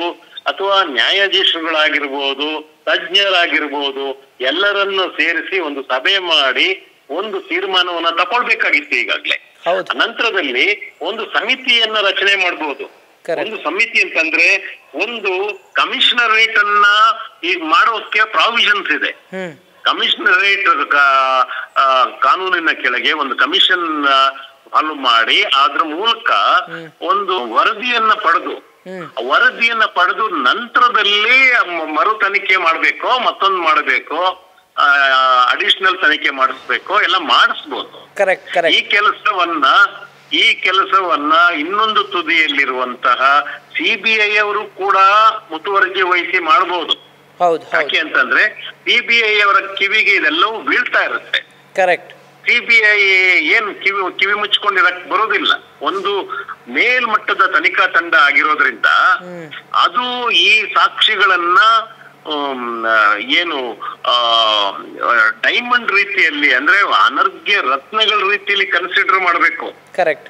ಅಥವಾ ನ್ಯಾಯಾಧೀಶರುಗಳಾಗಿರ್ಬೋದು ತಜ್ಞರಾಗಿರ್ಬೋದು ಎಲ್ಲರನ್ನು ಸೇರಿಸಿ ಒಂದು ಸಭೆ ಮಾಡಿ ಒಂದು ತೀರ್ಮಾನವನ್ನ ತಗೊಳ್ಬೇಕಾಗಿತ್ತು ಈಗಾಗ್ಲೇ ಹೌದು ನಂತರದಲ್ಲಿ ಒಂದು ಸಮಿತಿಯನ್ನ ರಚನೆ ಮಾಡಬಹುದು Correct. ಒಂದು ಸಮಿತಿ ಅಂತಂದ್ರೆ ಒಂದು ಕಮಿಷನರೇಟ್ ಅನ್ನ ಈಗ ಮಾಡೋಕೆ ಪ್ರಾವಿಷನ್ಸ್ ಇದೆ ಹ್ಮ್ ಕಮಿಷನರೇಟ್ ಕಾನೂನಿನ ಕೆಳಗೆ ಒಂದು ಕಮಿಷನ್ ಫಾಲೋ ಮಾಡಿ ಅದ್ರ ಮೂಲಕ ಒಂದು ವರದಿಯನ್ನ ಪಡೆದು ಹ್ಮ್ ಆ ವರದಿಯನ್ನ ಪಡೆದು ನಂತರದಲ್ಲಿ ಮ- ಮರು ತನಿಖೆ ಮಾಡ್ಬೇಕೋ ಮತ್ತೊಂದು ಮಾಡಬೇಕೋ ಅಡಿಷನಲ್ ತನಿಖೆ ಮಾಡಿಸ್ಬೇಕೋ ಎಲ್ಲ ಮಾಡಿಸ್ಬೋದು ಕರೆಕ್ಟ್ ಈ ಕರೆಕ್ಟ್ ಕೆಲಸವನ್ನ ಈ ಕೆಲಸವನ್ನ ಇನ್ನೊಂದು ತುದಿಯಲ್ಲಿರುವಂತಹ ಸಿಬಿಐ ಅವರು ಕೂಡ ಮುತುವರ್ಜಿ ವಹಿಸಿ ಮಾಡಬಹುದು ಹೌದು ಯಾಕೆ ಹೌದು ಅಂತಂದ್ರೆ ಸಿಬಿಐ ಅವರ ಕಿವಿಗೆ ಇದೆಲ್ಲವೂ ಬೀಳ್ತಾ ಇರುತ್ತೆ ಕರೆಕ್ಟ್ ಸಿಬಿಐ ಏನ್ ಕಿವಿ ಕಿವಿ ಮುಚ್ಕೊಂಡಿರಕ್ ಬರೋದಿಲ್ಲ ಒಂದು ಮೇಲ್ಮಟ್ಟದ ತನಿಖಾ ತಂಡ ಆಗಿರೋದ್ರಿಂದ ಹ್ಮ್ ಅದು ಈ ಸಾಕ್ಷಿಗಳನ್ನ ಆಮ್, ಆ, ಏನು ಡೈಮಂಡ್ ರೀತಿಯಲ್ಲಿ ಅಂದ್ರೆ ಅನರ್ಘ್ಯ ರತ್ನಗಳ ರೀತಿಯಲ್ಲಿ ಕನ್ಸಿಡರ್ ಮಾಡಬೇಕು ಕರೆಕ್ಟ್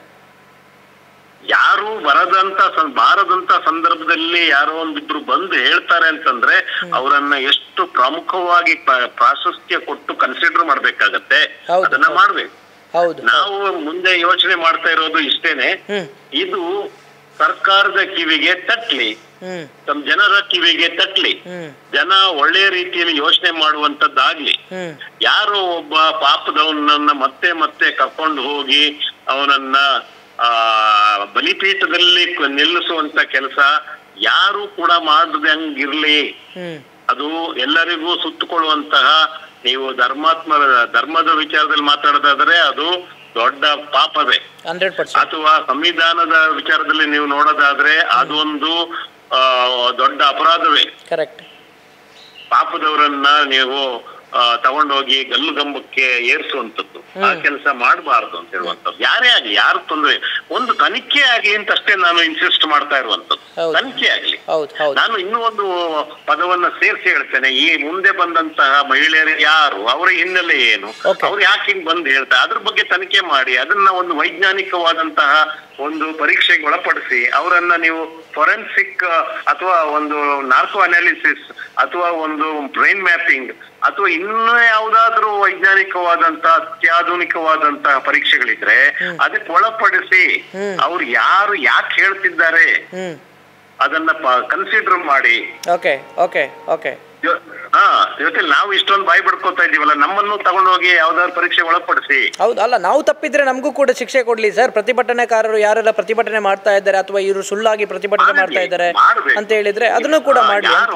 ಯಾರು ಬರದಂತ ಸಂ- ಬಾರದಂತ ಸಂದರ್ಭದಲ್ಲಿ ಯಾರೋ ಒಂದಿಬ್ರು ಬಂದು ಹೇಳ್ತಾರೆ ಅಂತಂದ್ರೆ ಅವರನ್ನ ಎಷ್ಟು ಪ್ರಮುಖವಾಗಿ ಪ- ಪ್ರಾಶಸ್ತ್ಯ ಕೊಟ್ಟು ಕನ್ಸಿಡರ್ ಮಾಡ್ಬೇಕಾಗತ್ತೆ ಹೌದು, ಅದನ್ನ ಹೌದು. ಮಾಡ್ಬೇಕು ಹೌದು ನಾವು ಮುಂದೆ ಯೋಚನೆ ಮಾಡ್ತಾ ಇರೋದು ಇಷ್ಟೇನೆ ಹ್ಮ್ ಇದು ಸರ್ಕಾರದ ಕಿವಿಗೆ ತಟ್ಲಿ ಹ್ಮ್ ತಮ್ಮ ಜನರ ಕಿವಿಗೆ ತಟ್ಲಿ ಹ್ಮ್ ಜನ ಒಳ್ಳೆಯ ರೀತಿಯಲ್ಲಿ ಯೋಚನೆ ಮಾಡುವಂತದ್ದಾಗ್ಲಿ ಹ್ಮ್ ಯಾರೋ ಒಬ್ಬ ಪಾಪದವನನ್ನ ಮತ್ತೆ ಮತ್ತೆ ಕರ್ಕೊಂಡು ಹೋಗಿ ಅವನನ್ನ ಆ ಬಲಿಪೀಠದಲ್ಲಿ ಕ- ನಿಲ್ಲಿಸುವಂತ ಕೆಲಸ ಯಾರು ಕೂಡ ಮಾಡದಂಗಿರ್ಲಿ ಹ್ಮ್ ಅದು ಎಲ್ಲರಿಗೂ ಸುತ್ತುಕೊಳ್ಳುವಂತಹ ನೀವು ಧರ್ಮಾತ್ಮ ಧರ್ಮದ ವಿಚಾರದಲ್ಲಿ ಮಾತಾಡೋದಾದ್ರೆ ಅದು ದೊಡ್ಡ ಪಾಪವೇ ಹಂಡ್ರೆಡ್ ಪರ್ಸೆಂಟ್ ಅಥವಾ ಸಂವಿಧಾನದ ವಿಚಾರದಲ್ಲಿ ನೀವು ನೋಡೋದಾದ್ರೆ ಅದೊಂದು ಆ, ದೊಡ್ಡ ಅಪರಾಧವೇ ಕರೆಕ್ಟ್ ಪಾಪದವರನ್ನ ನೀವು ಆ, ತಗೊಂಡೋಗಿ ಗಲ್ಲುಗಂಬಕ್ಕೆ ಏರಿಸುವಂತದ್ದು ಆ ಕೆಲಸ ಮಾಡಬಾರ್ದು ಅಂತ ಹೇಳುವಂಥದ್ದು ಯಾರೇ ಆಗ್ಲಿ ಯಾರು ತೊಂದ್ರೆ ಒಂದು ತನಿಖೆ ಆಗ್ಲಿ ಅಂತ ಅಷ್ಟೇ ನಾನು ಇನ್ಸಿಸ್ಟ್ ಮಾಡ್ತಾ ಇರುವಂತದ್ದು ಹೌದು. ತನಿಖೆ ಆಗ್ಲಿ ಹೌದು ಹೌದು ನಾನು ಇನ್ನೂ ಒಂದು ಪದವನ್ನ ಸೇರಿಸಿ ಹೇಳ್ತೇನೆ ಈ ಮುಂದೆ ಬಂದಂತಹ ಮಹಿಳೆಯರು ಯಾರು ಅವರ ಹಿನ್ನೆಲೆ ಏನು Okay. ಅವ್ರು ಯಾಕೆ ಹಿಂಗ್ ಬಂದು ಹೇಳ್ತಾರೆ ಅದ್ರ ಬಗ್ಗೆ ತನಿಖೆ ಮಾಡಿ ಅದನ್ನ ಒಂದು ವೈಜ್ಞಾನಿಕವಾದಂತಹ ಒಂದು ಪರೀಕ್ಷೆಗೆ ಒಳಪಡಿಸಿ ಅವರನ್ನ ನೀವು ಫೊರೆನ್ಸಿಕ್ ಅಥವಾ ಒಂದು ನಾರ್ಕೋ ಅನಾಲಿಸಿಸ್ ಅಥವಾ ಒಂದು ಬ್ರೈನ್ ಮ್ಯಾಪಿಂಗ್ ಅಥವಾ ಇನ್ನೂ ಯಾವ್ದಾದ್ರೂ ವೈಜ್ಞಾನಿಕವಾದಂತಹ ಅತ್ಯಾಧುನಿಕವಾದಂತಹ ಪರೀಕ್ಷೆಗಳಿದ್ರೆ ಅದಕ್ಕೆ ಒಳಪಡಿಸಿ ಅವ್ರು ಯಾರು ಯಾಕೆ ಹೇಳ್ತಿದ್ದಾರೆ ಹ್ಮ್ ಅದನ್ನ ಕನ್ಸಿಡರ್ ಮಾಡಿ ಓಕೆ ಓಕೆ ಓಕೆ ಇವ- ಹಾ ಜೊತೆಲಿ ನಾವು ಇಷ್ಟೊಂದು ಬಾಯಿ ಬಡ್ಕೋತಾ ಇದೀವಲ್ಲ ನಮ್ಮನ್ನು ತಗೊಂಡೋಗಿ ಯಾವ್ದಾದ್ರು ಪರೀಕ್ಷೆ ಒಳಪಡಿಸಿ ಹೌದು ಅಲ್ಲ ನಾವು ತಪ್ಪಿದ್ರೆ ನಮಗೂ ಕೂಡ ಶಿಕ್ಷೆ ಕೊಡ್ಲಿ ಸರ್ ಪ್ರತಿಭಟನೆಕಾರರು ಯಾರೆಲ್ಲ ಪ್ರತಿಭಟನೆ ಮಾಡ್ತಾ ಇದ್ದಾರೆ ಅಥವಾ ಇವರು ಸುಳ್ಳಾಗಿ ಪ್ರತಿಭಟನೆ ಮಾಡ್ತಾ ಇದ್ದಾರೆ ಮಾಡ್ಬೇಕು. ಅಂತ ಹೇಳಿದ್ರೆ ಅದನ್ನು ಕೂಡ ಆ, ಮಾಡ್ಲಿ ಅಂತ. ಯಾರು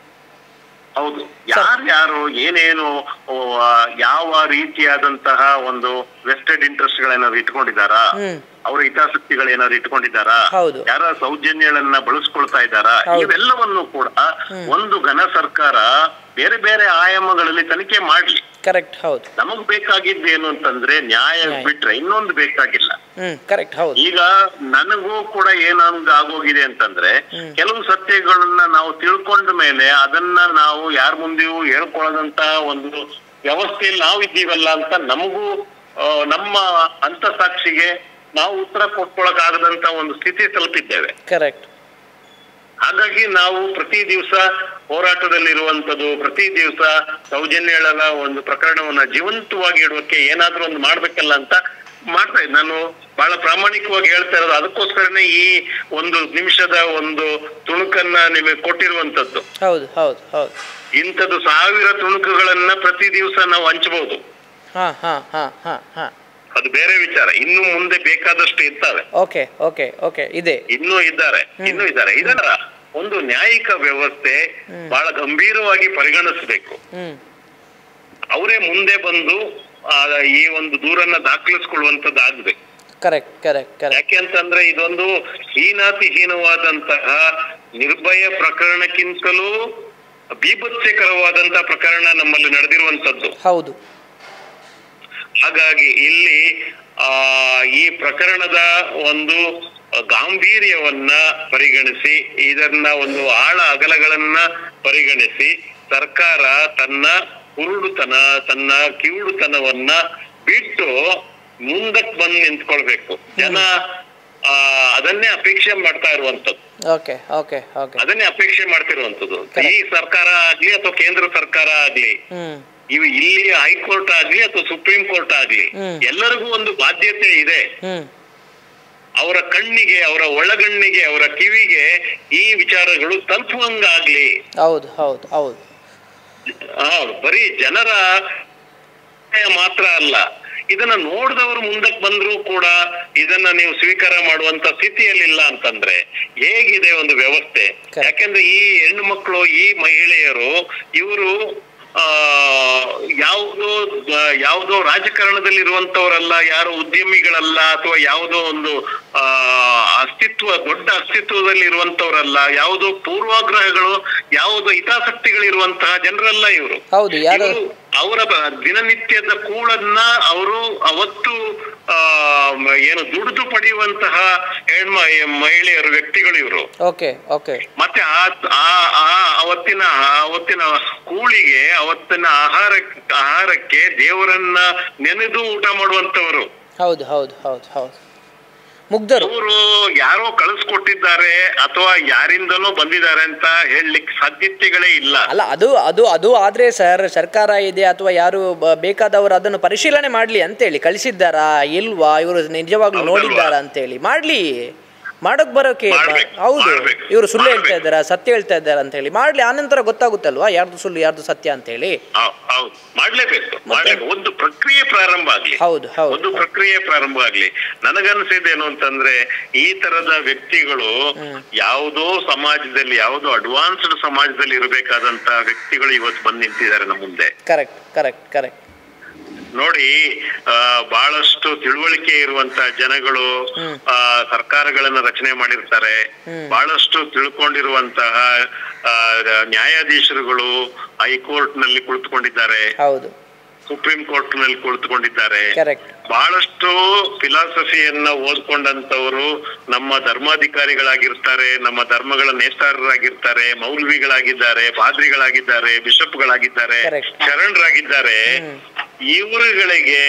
ಹೌದು ಯಾರು ಯಾರು ಏನೇನು ಓ, ಆ, ಯಾವ ರೀತಿಯಾದಂತಹ ಒಂದು ವೆಸ್ಟೆಡ್ ಇಂಟ್ರೆಸ್ಟ್ ಗಳೇನಾದ್ರು ಇಟ್ಕೊಂಡಿದ್ದಾರಾ ಹ್ಮ್. ಅವರ ಹಿತಾಸಕ್ತಿಗಳೇನಾದ್ರು ಇಟ್ಕೊಂಡಿದ್ದಾರಾ ಹೌದು. ಯಾರ ಸೌಜನ್ಯಗಳನ್ನ ಬಳಸ್ಕೊಳ್ತಾ ಇದ್ದಾರಾ ಹೌದು. ಇವೆಲ್ಲವನ್ನು ಕೂಡ ಒಂದು ಘನ ಸರ್ಕಾರ ಬೇರೆ ಬೇರೆ ಆಯಾಮಗಳಲ್ಲಿ ತನಿಖೆ ಮಾಡ್ಲಿ ಕರೆಕ್ಟ್ ಹೌದು ನಮಗ್ ಬೇಕಾಗಿದ್ದು ಏನು ಅಂತಂದ್ರೆ ನ್ಯಾಯ ನ್ಯಾಯ. ಬಿಟ್ರೆ ಇನ್ನೊಂದು ಬೇಕಾಗಿಲ್ಲ ಹ್ಮ್ ಕರೆಕ್ಟ್ ಹೌದು ಈಗ ನನಗೂ ಕೂಡ ಏನಂಗ ಆಗೋಗಿದೆ ಅಂತಂದ್ರೆ ಕೆಲವು ಸತ್ಯಗಳನ್ನ ನಾವು ತಿಳ್ಕೊಂಡ ಮೇಲೆ ಅದನ್ನ ನಾವು ಯಾರ ಮುಂದೆಯೂ ಹೇಳ್ಕೊಳ್ಳೋದಂತ ಒಂದು ವ್ಯವಸ್ಥೆಯಲ್ಲಿ ನಾವು ಇದ್ದೀವಲ್ಲ ಅಂತ ನಮಗೂ ಆ, ನಮ್ಮ ಅಂತಸಾಕ್ಷಿಗೆ ನಾವು ಉತ್ತರ ಕೊಟ್ಕೊಳಕ್ ಆಗದಂತ ಒಂದು ಸ್ಥಿತಿ ತಲುಪಿದ್ದೇವೆ ಕರೆಕ್ಟ್ ಹಾಗಾಗಿ ನಾವು ಪ್ರತಿ ದಿವಸ ಹೋರಾಟದಲ್ಲಿರುವಂತದ್ದು ಪ್ರತಿ ದಿವಸ ಸೌಜನ್ಯಗಳ ಒಂದು ಪ್ರಕರಣವನ್ನ ಜೀವಂತವಾಗಿ ಇಡೋಕೆ ಏನಾದ್ರೂ ಒಂದು ಮಾಡ್ಬೇಕಲ್ಲ ಅಂತ ಮಾಡ್ತಾ ಇದ್ದೆ ನಾನು ಬಹಳ ಪ್ರಾಮಾಣಿಕವಾಗಿ ಹೇಳ್ತಾ ಇರೋದು ಅದಕ್ಕೋಸ್ಕರನೇ ಈ ಒಂದು ನಿಮಿಷದ ಒಂದು ತುಣುಕನ್ನ ನಿಮಗೆ ಕೊಟ್ಟಿರುವಂತದ್ದು ಹೌದು ಹೌದು ಹೌದು ಇಂಥದ್ದು ಸಾವಿರ ತುಣುಕುಗಳನ್ನ ಪ್ರತಿ ದಿವಸ ನಾವು ಹಂಚಬಹುದು ಹಾ ಹಾ ಹಾ ಹಾ ಹಾ ಅದು ಬೇರೆ ವಿಚಾರ ಇನ್ನು ಮುಂದೆ ಬೇಕಾದಷ್ಟು ಇರ್ತವೆ ಓಕೆ ಓಕೆ ಓಕೆ ಇದೆ ಇನ್ನೂ ಇದ್ದಾರೆ ಇನ್ನೂ ಇದ್ದಾರೆ ಇದರ ಒಂದು ನ್ಯಾಯಿಕ ವ್ಯವಸ್ಥೆ ಬಹಳ ಗಂಭೀರವಾಗಿ ಪರಿಗಣಿಸಬೇಕು ಹ್ಮ್ ಅವರೇ ಮುಂದೆ ಬಂದು ಆ, ಈ ಒಂದು ದೂರನ್ನ ದಾಖಲಿಸ್ಕೊಳ್ಳುವಂತದ್ದಾಗ್ಬೇಕು ಕರೆಕ್ಟ್ ಕರೆಕ್ಟ್ ಕರೆಕ್ಟ್ ಯಾಕೆ ಅಂತಂದ್ರೆ ಇದೊಂದು ಹೀನಾತಿಹೀನವಾದಂತಹ ನಿರ್ಭಯ ಪ್ರಕರಣಕ್ಕಿಂತಲೂ ಬೀಭತ್ಸಕರವಾದಂತಹ ಪ್ರಕರಣ ನಮ್ಮಲ್ಲಿ ನಡೆದಿರುವಂತದ್ದು ಹೌದು ಹಾಗಾಗಿ ಇಲ್ಲಿ ಆ ಈ ಪ್ರಕರಣದ ಒಂದು ಗಾಂಭೀರ್ಯವನ್ನ ಪರಿಗಣಿಸಿ ಇದನ್ನ ಒಂದು ಆಳ ಅಗಲಗಳನ್ನ ಪರಿಗಣಿಸಿ ಸರ್ಕಾರ ತನ್ನ ಕುರುಡುತನ ತನ್ನ ಕಿವುಡುತನವನ್ನ ಬಿಟ್ಟು ಮುಂದಕ್ಕೆ ಬಂದು ನಿಂತ್ಕೊಳ್ಬೇಕು ಜನ ಆ ಅದನ್ನೇ ಅಪೇಕ್ಷೆ ಮಾಡ್ತಾ ಇರುವಂತದ್ದು ಓಕೆ ಓಕೆ ಓಕೆ ಅದನ್ನೇ ಅಪೇಕ್ಷೆ ಮಾಡ್ತಿರುವಂತದ್ದು ಈ ಸರ್ಕಾರ ಆಗ್ಲಿ ಅಥವಾ ಕೇಂದ್ರ ಸರ್ಕಾರ ಆಗ್ಲಿ ಹ್ಮ್ ಇವು ಇಲ್ಲಿ ಹೈಕೋರ್ಟ್ ಆಗ್ಲಿ ಅಥವಾ ಸುಪ್ರೀಂ ಕೋರ್ಟ್ ಆಗ್ಲಿ ಹ್ಮ್. ಎಲ್ಲರಿಗೂ ಒಂದು ಬಾಧ್ಯತೆ ಇದೆ ಹ್ಮ್ ಅವರ ಕಣ್ಣಿಗೆ ಅವರ ಒಳಗಣ್ಣಿಗೆ ಅವರ ಕಿವಿಗೆ ಈ ವಿಚಾರಗಳು ತಲುಪುವಂಗಾಗ್ಲಿ ಹೌದು ಹೌದು ಹೌದು ಆ, ಬರೀ ಜನರ ಮಾತ್ರ ಅಲ್ಲ ಇದನ್ನ ನೋಡಿದವರು ಮುಂದಕ್ಕೆ ಬಂದ್ರು ಕೂಡ ಇದನ್ನ ನೀವು ಸ್ವೀಕಾರ ಮಾಡುವಂತ ಸ್ಥಿತಿಯಲ್ಲಿಲ್ಲ ಅಂತಂದ್ರೆ ಹೇಗಿದೆ ಒಂದು ವ್ಯವಸ್ಥೆ Correct. ಯಾಕೆಂದ್ರೆ ಈ ಹೆಣ್ಣು ಮಕ್ಕಳು ಈ ಮಹಿಳೆಯರು ಇವರು ಆ ಯಾವುದೋ ದ- ಯಾವುದೋ ರಾಜಕಾರಣದಲ್ಲಿರುವಂತವರಲ್ಲ ಯಾರೋ ಉದ್ಯಮಿಗಳಲ್ಲ ಅಥವಾ ಯಾವುದೋ ಒಂದು ಆ ಅಸ್ತಿತ್ವ ದೊಡ್ಡ ಅಸ್ತಿತ್ವದಲ್ಲಿ ಇರುವಂತವರಲ್ಲ ಯಾವುದೋ ಪೂರ್ವಾಗ್ರಹಗಳು ಯಾವುದೋ ಹಿತಾಸಕ್ತಿಗಳಿರುವಂತಹ ಜನರಲ್ಲ ಇವರು ಹೌದು ಯಾರು ಇವ್ರು ಅವರ ಬ- ದಿನನಿತ್ಯದ ಕೂಳನ್ನ ಅವರು ಅವತ್ತು ಆ ಮ- ಏನು ದುಡಿದು ಪಡೆಯುವಂತಹ ಹೆಣ್ಮ ಮಹಿಳೆಯರು ವ್ಯಕ್ತಿಗಳು ಇವರು ಓಕೆ ಓಕೆ ಮತ್ತೆ ಆ ಆ- ಆ ಅವತ್ತಿನ ಅವತ್ತಿನ ಕೂಳಿಗೆ ಅವತ್ತಿನ ಆಹಾರ ಆಹಾರಕ್ಕೆ ದೇವರನ್ನ ನೆನೆದು ಊಟ ಮಾಡುವಂತವರು ಹೌದು ಹೌದು ಹೌದು ಹೌದು ಮುಗ್ಧರು ಅವರು ಯಾರೋ ಕಳಿಸ್ಕೊಟ್ಟಿದ್ದಾರೆ ಅಥವಾ ಯಾರಿಂದನೋ ಬಂದಿದ್ದಾರೆ ಅಂತ ಹೇಳಲಿಕ್ಕೆ ಸಾಧ್ಯತೆಗಳೇ ಇಲ್ಲ ಅಲ್ಲ ಅದು ಅದು ಅದು ಆದ್ರೆ ಸರ್ ಸರ್ಕಾರ ಇದೆ ಅಥವಾ ಯಾರು ಬ- ಬೇಕಾದವರು ಅದನ್ನು ಪರಿಶೀಲನೆ ಮಾಡ್ಲಿ ಅಂತೇಳಿ ಕಳಿಸಿದ್ದಾರಾ ಇಲ್ವಾ ಇವರು ನಿಜವಾಗ್ಲೂ ಹೌದಲ್ವಾ? ನೋಡಿದ್ದಾರಾ ಅಂತೇಳಿ ಮಾಡ್ಲಿ ಮಾಡಕ್ ಬರೋಕೆ ಬ- ಮಾಡ್ಬೇಕು, ಹೌದು ಮಾಡ್ಬೇಕು, ಇವರು ಸುಳ್ಳು ಹೇಳ್ತಾ ಮಾಡ್ಬೇಕು. ಇದ್ದಾರಾ ಸತ್ಯ ಹೇಳ್ತಾ ಇದ್ದಾರಾ ಅಂತ ಹೇಳಿ ಮಾಡ್ಲಿ ಆನಂತರ ಗೊತ್ತಾಗುತ್ತಲ್ವಾ ಯಾರ್ದು ಸುಳ್ಳು ಯಾರ್ದು ಸತ್ಯ ಅಂತ ಹೇಳಿ ಹೌ- ಹೌದು ಮಾಡ್ಲೇಬೇಕು ಮಾಡ್ಲೇಬೇಕು ಒಂದು ಪ್ರಕ್ರಿಯೆ ಪ್ರಾರಂಭ ಆಗ್ಲಿ ಹೌದು ಹೌದು ಒಂದು ಪ್ರಕ್ರಿಯೆ ಪ್ರಾರಂಭ ಆಗ್ಲಿ ನನಗನ್ಸಿದ್ದೇನು ಅಂತಂದ್ರೆ ಈ ತರದ ವ್ಯಕ್ತಿಗಳು ಯಾವುದೋ ಸಮಾಜದಲ್ಲಿ ಯಾವುದೋ ಅಡ್ವಾನ್ಸ್ಡ್ ಸಮಾಜದಲ್ಲಿ ಇರಬೇಕಾದಂತ ವ್ಯಕ್ತಿಗಳು ಇವತ್ತು ಬಂದು ನಿಂತಿದ್ದಾರೆ ನಮ್ಮ ಮುಂದೆ ಕರೆಕ್ಟ್ ಕರೆಕ್ಟ್ ಕರೆಕ್ಟ್ ನೋಡಿ ಆ, ಬಹಳಷ್ಟು ತಿಳುವಳಿಕೆ ಇರುವಂತ ಜನಗಳು ಆ, ಸರ್ಕಾರಗಳನ್ನ ರಚನೆ ಮಾಡಿರ್ತಾರೆ ಬಹಳಷ್ಟು ತಿಳ್ಕೊಂಡಿರುವಂತಹ ಆ, ನ್ಯಾಯಾಧೀಶರುಗಳು ಹೈಕೋರ್ಟ್ ನಲ್ಲಿ ಕುಳಿತುಕೊಂಡಿದ್ದಾರೆ ಹೌದು ಸುಪ್ರೀಂ ಕೋರ್ಟ್ ನಲ್ಲಿ ಕುಳಿತುಕೊಂಡಿದ್ದಾರೆ ಕರೆಕ್ಟ್ ಬಹಳಷ್ಟು ಫಿಲಾಸಫಿಯನ್ನ ಓದ್ಕೊಂಡಂತವರು ನಮ್ಮ ಧರ್ಮಾಧಿಕಾರಿಗಳಾಗಿರ್ತಾರೆ ನಮ್ಮ ಧರ್ಮಗಳ ನೇತಾರರಾಗಿರ್ತಾರೆ ಮೌಲ್ವಿಗಳಾಗಿದ್ದಾರೆ ಪಾದ್ರಿಗಳಾಗಿದ್ದಾರೆ ಬಿಷಪ್ಗಳಾಗಿದ್ದಾರೆ Correct. ಶರಣರಾಗಿದ್ದಾರೆ ಇವರುಗಳಿಗೆ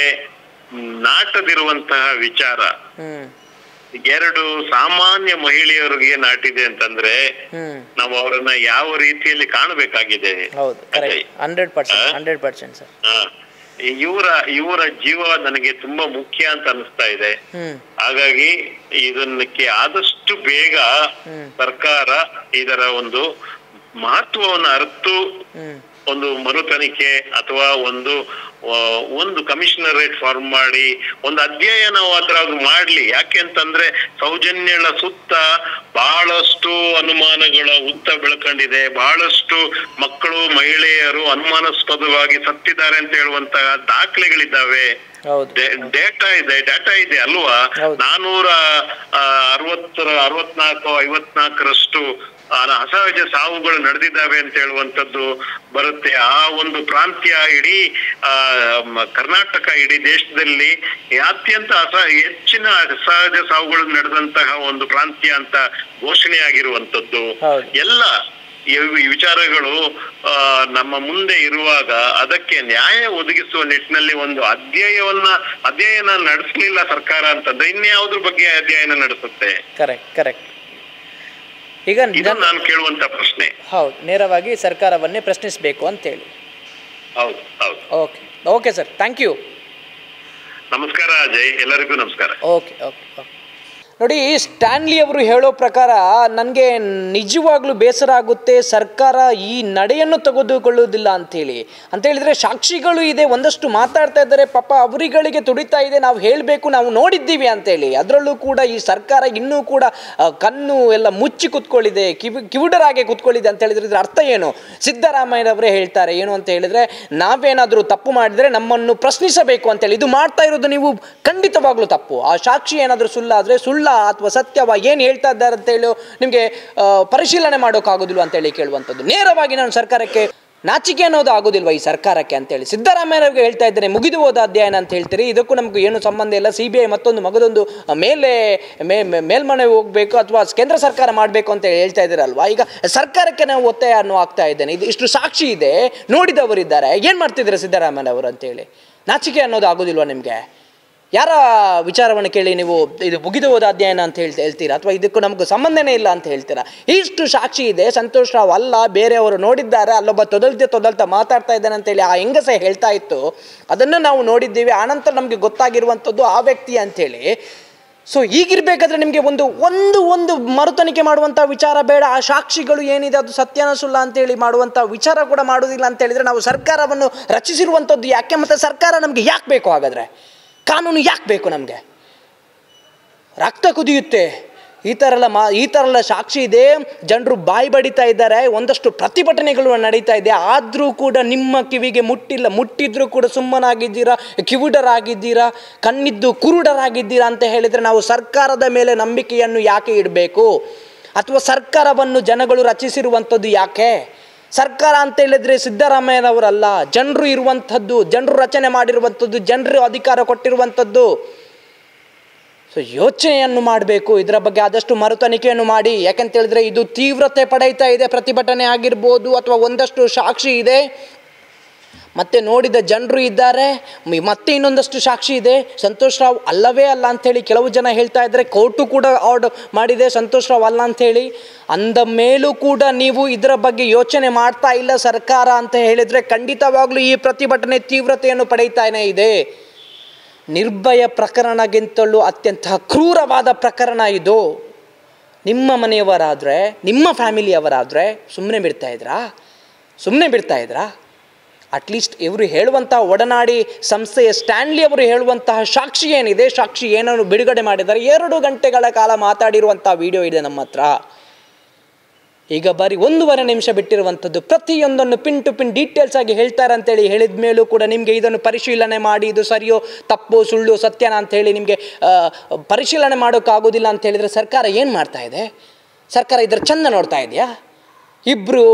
ನಾಟದಿರುವಂತಹ ವಿಚಾರ ಹ್ಮ್ ಎರಡು ಸಾಮಾನ್ಯ ಮಹಿಳೆಯರಿಗೆ ನಾಟಿದೆ ಅಂತಂದ್ರೆ ಹ್ಮ್ ನಾವು ಅವರನ್ನ ಯಾವ ರೀತಿಯಲ್ಲಿ ಕಾಣಬೇಕಾಗಿದೆ ಹೌದು ಕರೆಕ್ಟ್ ಅಜಯ್. ಹಂಡ್ರೆಡ್ ಪರ್ಸೆಂಟ್ ಆ? ಹಂಡ್ರೆಡ್ ಪರ್ಸೆಂಟ್ ಸರ್ ಹಾ. ಇವರ ಇವರ ಜೀವ ನನಗೆ ತುಂಬಾ ಮುಖ್ಯ ಅಂತ ಅನಿಸ್ತಾ ಇದೆ ಹ್ಮ್ ಹಾಗಾಗಿ ಇದನ್ನಕ್ಕೆ ಆದಷ್ಟು ಬೇಗ ಹ್ಮ್. ಸರ್ಕಾರ ಇದರ ಒಂದು ಮಹತ್ವವನ್ನು ಅರಿತು ಹ್ಮ್ ಒಂದು ಮರು ತನಿಖೆ ಅಥವಾ ಒಂದು ಆ, ಒಂದು ಕಮಿಷನರೇಟ್ ಫಾರ್ಮ್ ಮಾಡಿ ಒಂದು ಅಧ್ಯಯನವಾದ್ರ ಅದು ಮಾಡ್ಲಿ ಯಾಕೆ ಅಂತಂದ್ರೆ ಸೌಜನ್ಯಗಳ ಸುತ್ತ ಬಹಳಷ್ಟು ಅನುಮಾನಗಳ ಉತ್ತ ಬೆಳ್ಕೊಂಡಿದೆ ಬಹಳಷ್ಟು ಮಕ್ಕಳು ಮಹಿಳೆಯರು ಅನುಮಾನಾಸ್ಪದವಾಗಿ ಸತ್ತಿದ್ದಾರೆ ಅಂತ ಹೇಳುವಂತಹ ದಾಖಲೆಗಳಿದ್ದಾವೆ ಹೌದು ಡೇಟಾ ಇದೆ ಡಾಟಾ ಇದೆ ಅಲ್ವಾ ಹೌದು. ನಾನೂರ ಅರವತ್ತರ ಅರವತ್ನಾಲ್ಕು ಐವತ್ನಾಲ್ಕರಷ್ಟು ಆ, ಅಸಹಜ ಸಾವುಗಳು ನಡೆದಿದ್ದಾವೆ ಅಂತ ಹೇಳುವಂತದ್ದು ಬರುತ್ತೆ ಆ ಒಂದು ಪ್ರಾಂತ್ಯ ಇಡೀ ಆ, ಮ- ಕರ್ನಾಟಕ ಇಡೀ ದೇಶದಲ್ಲಿ ಅತ್ಯಂತ ಅಸ ಹೆಚ್ಚಿನ ಅಸಹಜ ಸಾವುಗಳು ನಡೆದಂತಹ ಒಂದು ಪ್ರಾಂತ್ಯ ಅಂತ ಘೋಷಣೆಯಾಗಿರುವಂತದ್ದು ಹೌದು. ಎಲ್ಲ ಈ ಈ ವಿಚಾರಗಳು ಆ, ನಮ್ಮ ಮುಂದೆ ಇರುವಾಗ ಅದಕ್ಕೆ ನ್ಯಾಯ ಒದಗಿಸುವ ನಿಟ್ಟಿನಲ್ಲಿ ಒಂದು ಅಧ್ಯಯವನ್ನ ಅಧ್ಯಯನ ನಡೆಸಲಿಲ್ಲ ಸರ್ಕಾರ ಅಂತಂದ್ರೆ ಇನ್ಯಾವುದ್ರ ಬಗ್ಗೆ ಅಧ್ಯಯನ ನಡೆಸುತ್ತೆ ಕರೆಕ್ಟ್ ಕರೆಕ್ಟ್ ಈಗ ಇದು ನಿಧಾನ ನಾನು ಕೇಳುವಂತ ಪ್ರಶ್ನೆ ಹೌದು ನೇರವಾಗಿ ಸರ್ಕಾರವನ್ನೇ ಪ್ರಶ್ನಿಸಬೇಕು ಅಂತೇಳಿ ಹೌದು ಹೌದು okay okay sir thank you ನಮಸ್ಕಾರ ಅಜಯ್ ಎಲ್ಲರಿಗೂ ನಮಸ್ಕಾರ ಓಕೆ ಓಕೆ ಓಕೆ ನೋಡಿ ಸ್ಟ್ಯಾನ್ಲಿ ಅವರು ಹೇಳೋ ಪ್ರಕಾರ ನನಗೆ ನಿಜವಾಗ್ಲೂ ಬೇಸರ ಆಗುತ್ತೆ ಸರ್ಕಾರ ಈ ನಡೆಯನ್ನು ತೆಗೆದುಕೊಳ್ಳುವುದಿಲ್ಲ ಅಂಥೇಳಿ ಅಂತ ಹೇಳಿದರೆ ಸಾಕ್ಷಿಗಳು ಇದೆ ಒಂದಷ್ಟು ಮಾತಾಡ್ತಾ ಇದ್ದಾರೆ ಪಾಪ ಅವರಿಗಳಿಗೆ ತುಡಿತಾ ಇದೆ ನಾವು ಹೇಳಬೇಕು ನಾವು ನೋಡಿದ್ದೀವಿ ಅಂತೇಳಿ ಅದರಲ್ಲೂ ಕೂಡ ಈ ಸರ್ಕಾರ ಇನ್ನೂ ಕೂಡ ಆ, ಕಣ್ಣು ಎಲ್ಲ ಮುಚ್ಚಿ ಕುತ್ಕೊಳ್ಳಿದೆ ಕಿವಿ ಕಿವುಡರಾಗೆ ಕುತ್ಕೊಳ್ಳಿದೆ ಅಂತ ಹೇಳಿದ್ರೆ ಇದ್ರ ಅರ್ಥ ಏನು ಸಿದ್ದರಾಮಯ್ಯನವರೇ ಹೇಳ್ತಾರೆ ಏನು ಅಂತ ಹೇಳಿದ್ರೆ ನಾವೇನಾದರೂ ತಪ್ಪು ಮಾಡಿದರೆ ನಮ್ಮನ್ನು ಪ್ರಶ್ನಿಸಬೇಕು ಅಂತೇಳಿ ಇದು ಮಾಡ್ತಾ ಇರೋದು ನೀವು ಖಂಡಿತವಾಗ್ಲೂ ತಪ್ಪು ಆ ಸಾಕ್ಷಿ ಏನಾದರೂ ಸುಳ್ಳಾದರೆ ಸುಳ್ಳ ಅಥವಾ ಸತ್ಯವ ಏನು ಹೇಳ್ತಾ ಇದ್ದಾರೆ ಅಂತೇಳಿ ನಿಮಗೆ ಪರಿಶೀಲನೆ ಮಾಡೋಕ್ಕಾಗೋದಿಲ್ಲ ಅಂತೇಳಿ ಕೇಳುವಂಥದ್ದು ನೇರವಾಗಿ ನಾನು ಸರ್ಕಾರಕ್ಕೆ ನಾಚಿಕೆ ಅನ್ನೋದು ಆಗೋದಿಲ್ವಾ ಈ ಸರ್ಕಾರಕ್ಕೆ ಅಂತೇಳಿ ಸಿದ್ದರಾಮಯ್ಯವ್ರಿಗೆ ಹೇಳ್ತಾ ಇದ್ದೇನೆ ಮುಗಿದು ಹೋದ ಅಧ್ಯಯನ ಅಂತ ಹೇಳ್ತೀರಿ ಇದಕ್ಕೂ ನಮಗೂ ಏನು ಸಂಬಂಧ ಇಲ್ಲ ಸಿ ಬಿ ಐ ಮತ್ತೊಂದು ಮಗದೊಂದು ಮೇಲೆ ಮೇ ಮೇ- ಮೇಲ್ಮನೆ ಹೋಗಬೇಕು ಅಥವಾ ಕೇಂದ್ರ ಸರ್ಕಾರ ಮಾಡಬೇಕು ಅಂತ ಹೇಳ್ತಾ ಇದ್ದೀರಲ್ವಾ ಈಗ ಸರ್ಕಾರಕ್ಕೆ ನಾವು ಒತ್ತಾಯ ಅನ್ನೋ ಆಗ್ತಾ ಇದ್ದೇನೆ ಇದು ಇಷ್ಟು ಸಾಕ್ಷಿ ಇದೆ ನೋಡಿದವರಿದ್ದಾರೆ ಏನು ಮಾಡ್ತಿದ್ದೀರಾ ಸಿದ್ದರಾಮಯ್ಯ ಅವರು ಅಂತೇಳಿ ನಾಚಿಕೆ ಅನ್ನೋದು ಆಗೋದಿಲ್ವಾ ನಿಮಗೆ ಯಾರ ವಿಚಾರವನ್ನು ಕೇಳಿ ನೀವು ಇದು ಮುಗಿದು ಹೋದ ಅಧ್ಯಯನ ಅಂತ ಹೇಳ್ತಾ ಹೇಳ್ತೀರಾ ಅಥವಾ ಇದಕ್ಕೂ ನಮಗೂ ಸಂಬಂಧನೇ ಇಲ್ಲ ಅಂತ ಹೇಳ್ತೀರಾ ಇಷ್ಟು ಸಾಕ್ಷಿ ಇದೆ ಸಂತೋಷ್ ರಾವ್ ಅಲ್ಲ ಬೇರೆಯವರು ನೋಡಿದ್ದಾರೆ ಅಲ್ಲೊಬ್ಬ ತೊದಲ್ತೆ ತೊದಲ್ತಾ ಮಾತಾಡ್ತಾ ಇದ್ದಾನೆ ಅಂತೇಳಿ ಆ ಹೆಂಗಸೆ ಹೇಳ್ತಾ ಇತ್ತು ಅದನ್ನು ನಾವು ನೋಡಿದ್ದೀವಿ ಆನಂತರ ನಮಗೆ ಗೊತ್ತಾಗಿರುವಂಥದ್ದು ಆ ವ್ಯಕ್ತಿ ಅಂತೇಳಿ ಸೊ ಈಗಿರ್ಬೇಕಾದ್ರೆ ನಿಮಗೆ ಒಂದು ಒಂದು ಒಂದು ಮರುತನಿಕೆ ಮಾಡುವಂಥ ವಿಚಾರ ಬೇಡ ಆ ಸಾಕ್ಷಿಗಳು ಏನಿದೆ ಅದು ಸತ್ಯನ ಸುಳ್ಳ ಅಂತೇಳಿ ಮಾಡುವಂಥ ವಿಚಾರ ಕೂಡ ಮಾಡೋದಿಲ್ಲ ಅಂತ ಹೇಳಿದರೆ ನಾವು ಸರ್ಕಾರವನ್ನು ರಚಿಸಿರುವಂಥದ್ದು ಯಾಕೆ ಮತ್ತು ಸರ್ಕಾರ ನಮಗೆ ಯಾಕೆ ಬೇಕು ಹಾಗಾದರೆ ಕಾನೂನು ಯಾಕೆ ಬೇಕು ನಮಗೆ ರಕ್ತ ಕುದಿಯುತ್ತೆ ಈ ಥರ ಎಲ್ಲ ಮಾ ಈ ಥರ ಎಲ್ಲ ಸಾಕ್ಷಿ ಇದೆ ಜನರು ಬಾಯಿ ಬಡಿತಾ ಇದ್ದಾರೆ ಒಂದಷ್ಟು ಪ್ರತಿಭಟನೆಗಳು ನಡೀತಾ ಇದೆ ಆದರೂ ಕೂಡ ನಿಮ್ಮ ಕಿವಿಗೆ ಮುಟ್ಟಿಲ್ಲ ಮುಟ್ಟಿದ್ರೂ ಕೂಡ ಸುಮ್ಮನಾಗಿದ್ದೀರಾ ಕಿವುಡರಾಗಿದ್ದೀರಾ ಕಣ್ಣಿದ್ದು ಕುರುಡರಾಗಿದ್ದೀರಾ ಅಂತ ಹೇಳಿದರೆ ನಾವು ಸರ್ಕಾರದ ಮೇಲೆ ನಂಬಿಕೆಯನ್ನು ಯಾಕೆ ಇಡಬೇಕು ಅಥವಾ ಸರ್ಕಾರವನ್ನು ಜನಗಳು ರಚಿಸಿರುವಂಥದ್ದು ಯಾಕೆ ಸರ್ಕಾರ ಅಂತ ಹೇಳಿದ್ರೆ ಸಿದ್ದರಾಮಯ್ಯನವರಲ್ಲ ಜನರು ಇರುವಂಥದ್ದು ಜನರು ರಚನೆ ಮಾಡಿರುವಂಥದ್ದು ಜನರು ಅಧಿಕಾರ ಕೊಟ್ಟಿರುವಂಥದ್ದು ಸೊ ಯೋಚನೆಯನ್ನು ಮಾಡಬೇಕು ಇದರ ಬಗ್ಗೆ ಆದಷ್ಟು ಮರುತನಿಕೆಯನ್ನು ಮಾಡಿ ಯಾಕಂತ ಹೇಳಿದ್ರೆ ಇದು ತೀವ್ರತೆ ಪಡೆಯುತ್ತಾ ಇದೆ ಪ್ರತಿಭಟನೆ ಆಗಿರ್ಬೋದು ಅಥವಾ ಒಂದಷ್ಟು ಸಾಕ್ಷಿ ಇದೆ ಮತ್ತೆ ನೋಡಿದ ಜನರು ಇದ್ದಾರೆ ಮ್- ಮತ್ತೆ ಇನ್ನೊಂದಷ್ಟು ಸಾಕ್ಷಿ ಇದೆ ಸಂತೋಷ್ ರಾವ್ ಅಲ್ಲವೇ ಅಲ್ಲ ಅಂಥೇಳಿ ಕೆಲವು ಜನ ಹೇಳ್ತಾ ಇದ್ದಾರೆ ಕೋರ್ಟು ಕೂಡ ಆರ್ಡರ್ ಮಾಡಿದೆ ಸಂತೋಷ್ ರಾವ್ ಅಲ್ಲ ಅಂಥೇಳಿ ಅಂದ ಮೇಲೂ ಕೂಡ ನೀವು ಇದರ ಬಗ್ಗೆ ಯೋಚನೆ ಮಾಡ್ತಾ ಇಲ್ಲ ಸರ್ಕಾರ ಅಂತ ಹೇಳಿದರೆ ಖಂಡಿತವಾಗ್ಲೂ ಈ ಪ್ರತಿಭಟನೆ ತೀವ್ರತೆಯನ್ನು ಪಡೆಯುತ್ತಾನೆ ಇದೆ ನಿರ್ಭಯ ಪ್ರಕರಣಗಿಂತಲೂ ಅತ್ಯಂತ ಕ್ರೂರವಾದ ಪ್ರಕರಣ ಇದು ನಿಮ್ಮ ಮನೆಯವರಾದರೆ ನಿಮ್ಮ ಫ್ಯಾಮಿಲಿಯವರಾದರೆ ಸುಮ್ಮನೆ ಬಿಡ್ತಾ ಇದ್ರಾ ಸುಮ್ಮನೆ ಬಿಡ್ತಾ ಇದ್ರಾ ಅಟ್ಲೀಸ್ಟ್ ಇವರು ಹೇಳುವಂತಹ ಒಡನಾಡಿ ಸಂಸ್ಥೆಯ ಸ್ಟ್ಯಾನ್ಲಿ ಅವರು ಹೇಳುವಂತಹ ಸಾಕ್ಷಿ ಏನಿದೆ ಸಾಕ್ಷಿ ಏನನ್ನು ಬಿಡುಗಡೆ ಮಾಡಿದ್ದಾರೆ ಎರಡು ಗಂಟೆಗಳ ಕಾಲ ಮಾತಾಡಿರುವಂಥ ವಿಡಿಯೋ ಇದೆ ನಮ್ಮ ಹತ್ರ ಈಗ ಬರೀ ಒಂದೂವರೆ ನಿಮಿಷ ಬಿಟ್ಟಿರುವಂಥದ್ದು ಪ್ರತಿಯೊಂದನ್ನು ಪಿನ್ ಟು ಪಿನ್ ಡೀಟೇಲ್ಸ್ ಆಗಿ ಹೇಳ್ತಾರೆ ಅಂತೇಳಿ ಹೇಳಿದ ಮೇಲೂ ಕೂಡ ನಿಮಗೆ ಇದನ್ನು ಪರಿಶೀಲನೆ ಮಾಡಿ ಇದು ಸರಿಯೋ ತಪ್ಪು ಸುಳ್ಳು ಸತ್ಯನ ಅಂತ ಹೇಳಿ ನಿಮಗೆ ಆ, ಪರಿಶೀಲನೆ ಮಾಡೋಕ್ಕಾಗೋದಿಲ್ಲ ಅಂತ ಹೇಳಿದರೆ ಸರ್ಕಾರ ಏನು ಮಾಡ್ತಾ ಇದೆ ಸರ್ಕಾರ ಇದರ ಚಂದ ನೋಡ್ತಾ ಇದೆಯಾ ಇಬ್ಬರು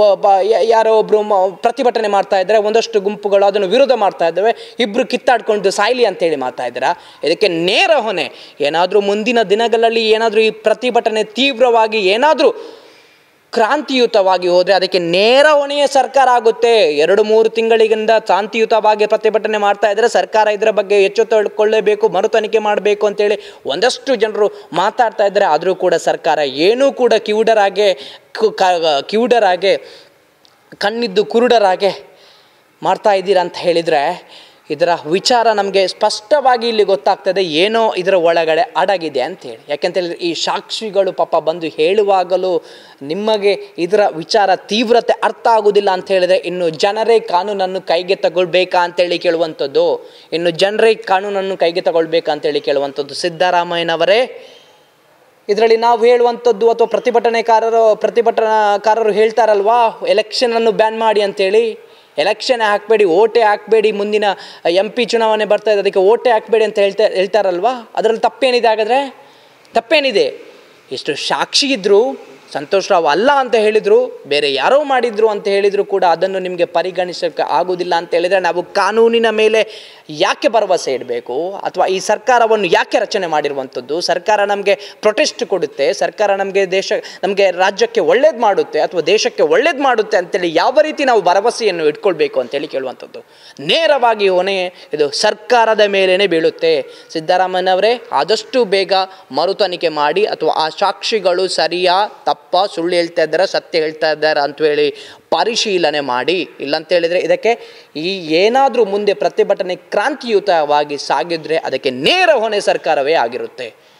ಯಾರೋ ಒಬ್ಬರು ಪ್ರತಿಭಟನೆ ಮಾಡ್ತಾ ಇದ್ದಾರೆ ಒಂದಷ್ಟು ಗುಂಪುಗಳು ಅದನ್ನು ವಿರೋಧ ಮಾಡ್ತಾ ಇದ್ದಾವೆ ಇಬ್ಬರು ಕಿತ್ತಾಡ್ಕೊಂಡು ಸಾಯ್ಲಿ ಅಂತೇಳಿ ಮಾಡ್ತಾ ಇದ್ದೀರಾ ಇದಕ್ಕೆ ನೇರ ಹೊಣೆ ಏನಾದರೂ ಮುಂದಿನ ದಿನಗಳಲ್ಲಿ ಏನಾದರೂ ಈ ಪ್ರತಿಭಟನೆ ತೀವ್ರವಾಗಿ ಏನಾದರೂ ಕ್ರಾಂತಿಯುತವಾಗಿ ಹೋದರೆ ಅದಕ್ಕೆ ನೇರ ಹೊಣೆಯೇ ಸರ್ಕಾರ ಆಗುತ್ತೆ ಎರಡು ಮೂರು ತಿಂಗಳಿಗಿಂದ ಶಾಂತಿಯುತವಾಗಿ ಪ್ರತಿಭಟನೆ ಮಾಡ್ತಾ ಇದ್ದರೆ ಸರ್ಕಾರ ಇದರ ಬಗ್ಗೆ ಎಚ್ಚೆತ್ತುಕೊಳ್ಳಬೇಕು ಮರು ತನಿಖೆ ಮಾಡಬೇಕು ಅಂತೇಳಿ ಒಂದಷ್ಟು ಜನರು ಮಾತಾಡ್ತಾ ಇದ್ದಾರೆ ಆದರೂ ಕೂಡ ಸರ್ಕಾರ ಏನೂ ಕೂಡ ಕಿವುಡರಾಗೆ ಕು- ಕ- ಕಿವುಡರಾಗೆ ಕಣ್ಣಿದ್ದು ಕುರುಡರಾಗೆ ಮಾಡ್ತಾ ಇದ್ದೀರಾ ಅಂತ ಹೇಳಿದರೆ ಇದರ ವಿಚಾರ ನಮಗೆ ಸ್ಪಷ್ಟವಾಗಿ ಇಲ್ಲಿ ಗೊತ್ತಾಗ್ತದೆ ಏನೋ ಇದರ ಒಳಗಡೆ ಅಡಗಿದೆ ಅಂತೇಳಿ ಯಾಕೆಂತ ಹೇಳಿದ್ರೆ ಈ ಸಾಕ್ಷಿಗಳು ಪಾಪ ಬಂದು ಹೇಳುವಾಗಲೂ ನಿಮಗೆ ಇದರ ವಿಚಾರ ತೀವ್ರತೆ ಅರ್ಥ ಆಗುವುದಿಲ್ಲ ಅಂತ ಹೇಳಿದ್ರೆ ಇನ್ನು ಜನರೇ ಕಾನೂನನ್ನು ಕೈಗೆ ತಗೊಳ್ಬೇಕಾ ಅಂತೇಳಿ ಕೇಳುವಂಥದ್ದು ಇನ್ನು ಜನರೇ ಕಾನೂನನ್ನು ಕೈಗೆ ತಗೊಳ್ಬೇಕಾ ಅಂತೇಳಿ ಕೇಳುವಂಥದ್ದು ಸಿದ್ದರಾಮಯ್ಯನವರೇ ಇದರಲ್ಲಿ ನಾವು ಹೇಳುವಂಥದ್ದು ಅಥವಾ ಪ್ರತಿಭಟನೆಕಾರರು ಪ್ರತಿಭಟನಾಕಾರರು ಹೇಳ್ತಾರಲ್ವಾ ಎಲೆಕ್ಷನನ್ನು ಬ್ಯಾನ್ ಮಾಡಿ ಅಂತೇಳಿ ಎಲೆಕ್ಷನ್ ಹಾಕಬೇಡಿ ಓಟೆ ಹಾಕಬೇಡಿ ಮುಂದಿನ ಎಂ ಪಿ ಚುನಾವಣೆ ಬರ್ತಾ ಇದೆ ಅದಕ್ಕೆ ಓಟೆ ಹಾಕಬೇಡಿ ಅಂತ ಹೇಳ್ತಾ ಹೇಳ್ತಾರಲ್ವಾ ಅದರಲ್ಲಿ ತಪ್ಪೇನಿದೆ ಹಾಗಾದರೆ ತಪ್ಪೇನಿದೆ ಇಷ್ಟು ಸಾಕ್ಷಿ ಇದ್ದರು ಸಂತೋಷ್ ರಾವ್ ಅಲ್ಲ ಅಂತ ಹೇಳಿದರು ಬೇರೆ ಯಾರೋ ಮಾಡಿದ್ರು ಅಂತ ಹೇಳಿದ್ರು ಕೂಡ ಅದನ್ನು ನಿಮಗೆ ಪರಿಗಣಿಸೋಕ್ಕೆ ಆಗೋದಿಲ್ಲ ಅಂತ ಹೇಳಿದರೆ ನಾವು ಕಾನೂನಿನ ಮೇಲೆ ಯಾಕೆ ಭರವಸೆ ಇಡಬೇಕು ಅಥವಾ ಈ ಸರ್ಕಾರವನ್ನು ಯಾಕೆ ರಚನೆ ಮಾಡಿರುವಂಥದ್ದು ಸರ್ಕಾರ ನಮಗೆ ಪ್ರೊಟೆಸ್ಟ್ ಕೊಡುತ್ತೆ ಸರ್ಕಾರ ನಮಗೆ ದೇಶ ನಮಗೆ ರಾಜ್ಯಕ್ಕೆ ಒಳ್ಳೇದು ಮಾಡುತ್ತೆ ಅಥವಾ ದೇಶಕ್ಕೆ ಒಳ್ಳೇದು ಮಾಡುತ್ತೆ ಅಂತೇಳಿ ಯಾವ ರೀತಿ ನಾವು ಭರವಸೆಯನ್ನು ಇಟ್ಕೊಳ್ಬೇಕು ಅಂತೇಳಿ ಕೇಳುವಂಥದ್ದು ನೇರವಾಗಿ ಹೊಣೆ ಇದು ಸರ್ಕಾರದ ಮೇಲೇ ಬೀಳುತ್ತೆ ಸಿದ್ದರಾಮಯ್ಯನವರೇ ಆದಷ್ಟು ಬೇಗ ಮರು ತನಿಖೆ ಮಾಡಿ ಅಥವಾ ಆ ಸಾಕ್ಷಿಗಳು ಸರಿಯಾ ತಪ್ಪ ಸುಳ್ಳು ಹೇಳ್ತಾ ಇದ್ದಾರೆ ಸತ್ಯ ಹೇಳ್ತಾ ಇದ್ದಾರೆ ಅಂತ ಹೇಳಿ ಪರಿಶೀಲನೆ ಮಾಡಿ ಇಲ್ಲಂತ ಹೇಳಿದರೆ ಇದಕ್ಕೆ ಈ ಏನಾದರೂ ಮುಂದೆ ಪ್ರತಿಭಟನೆ ಕ್ರಾಂತಿಯುತವಾಗಿ ಸಾಗಿದ್ರೆ ಅದಕ್ಕೆ ನೇರ ಹೊಣೆ ಸರ್ಕಾರವೇ ಆಗಿರುತ್ತೆ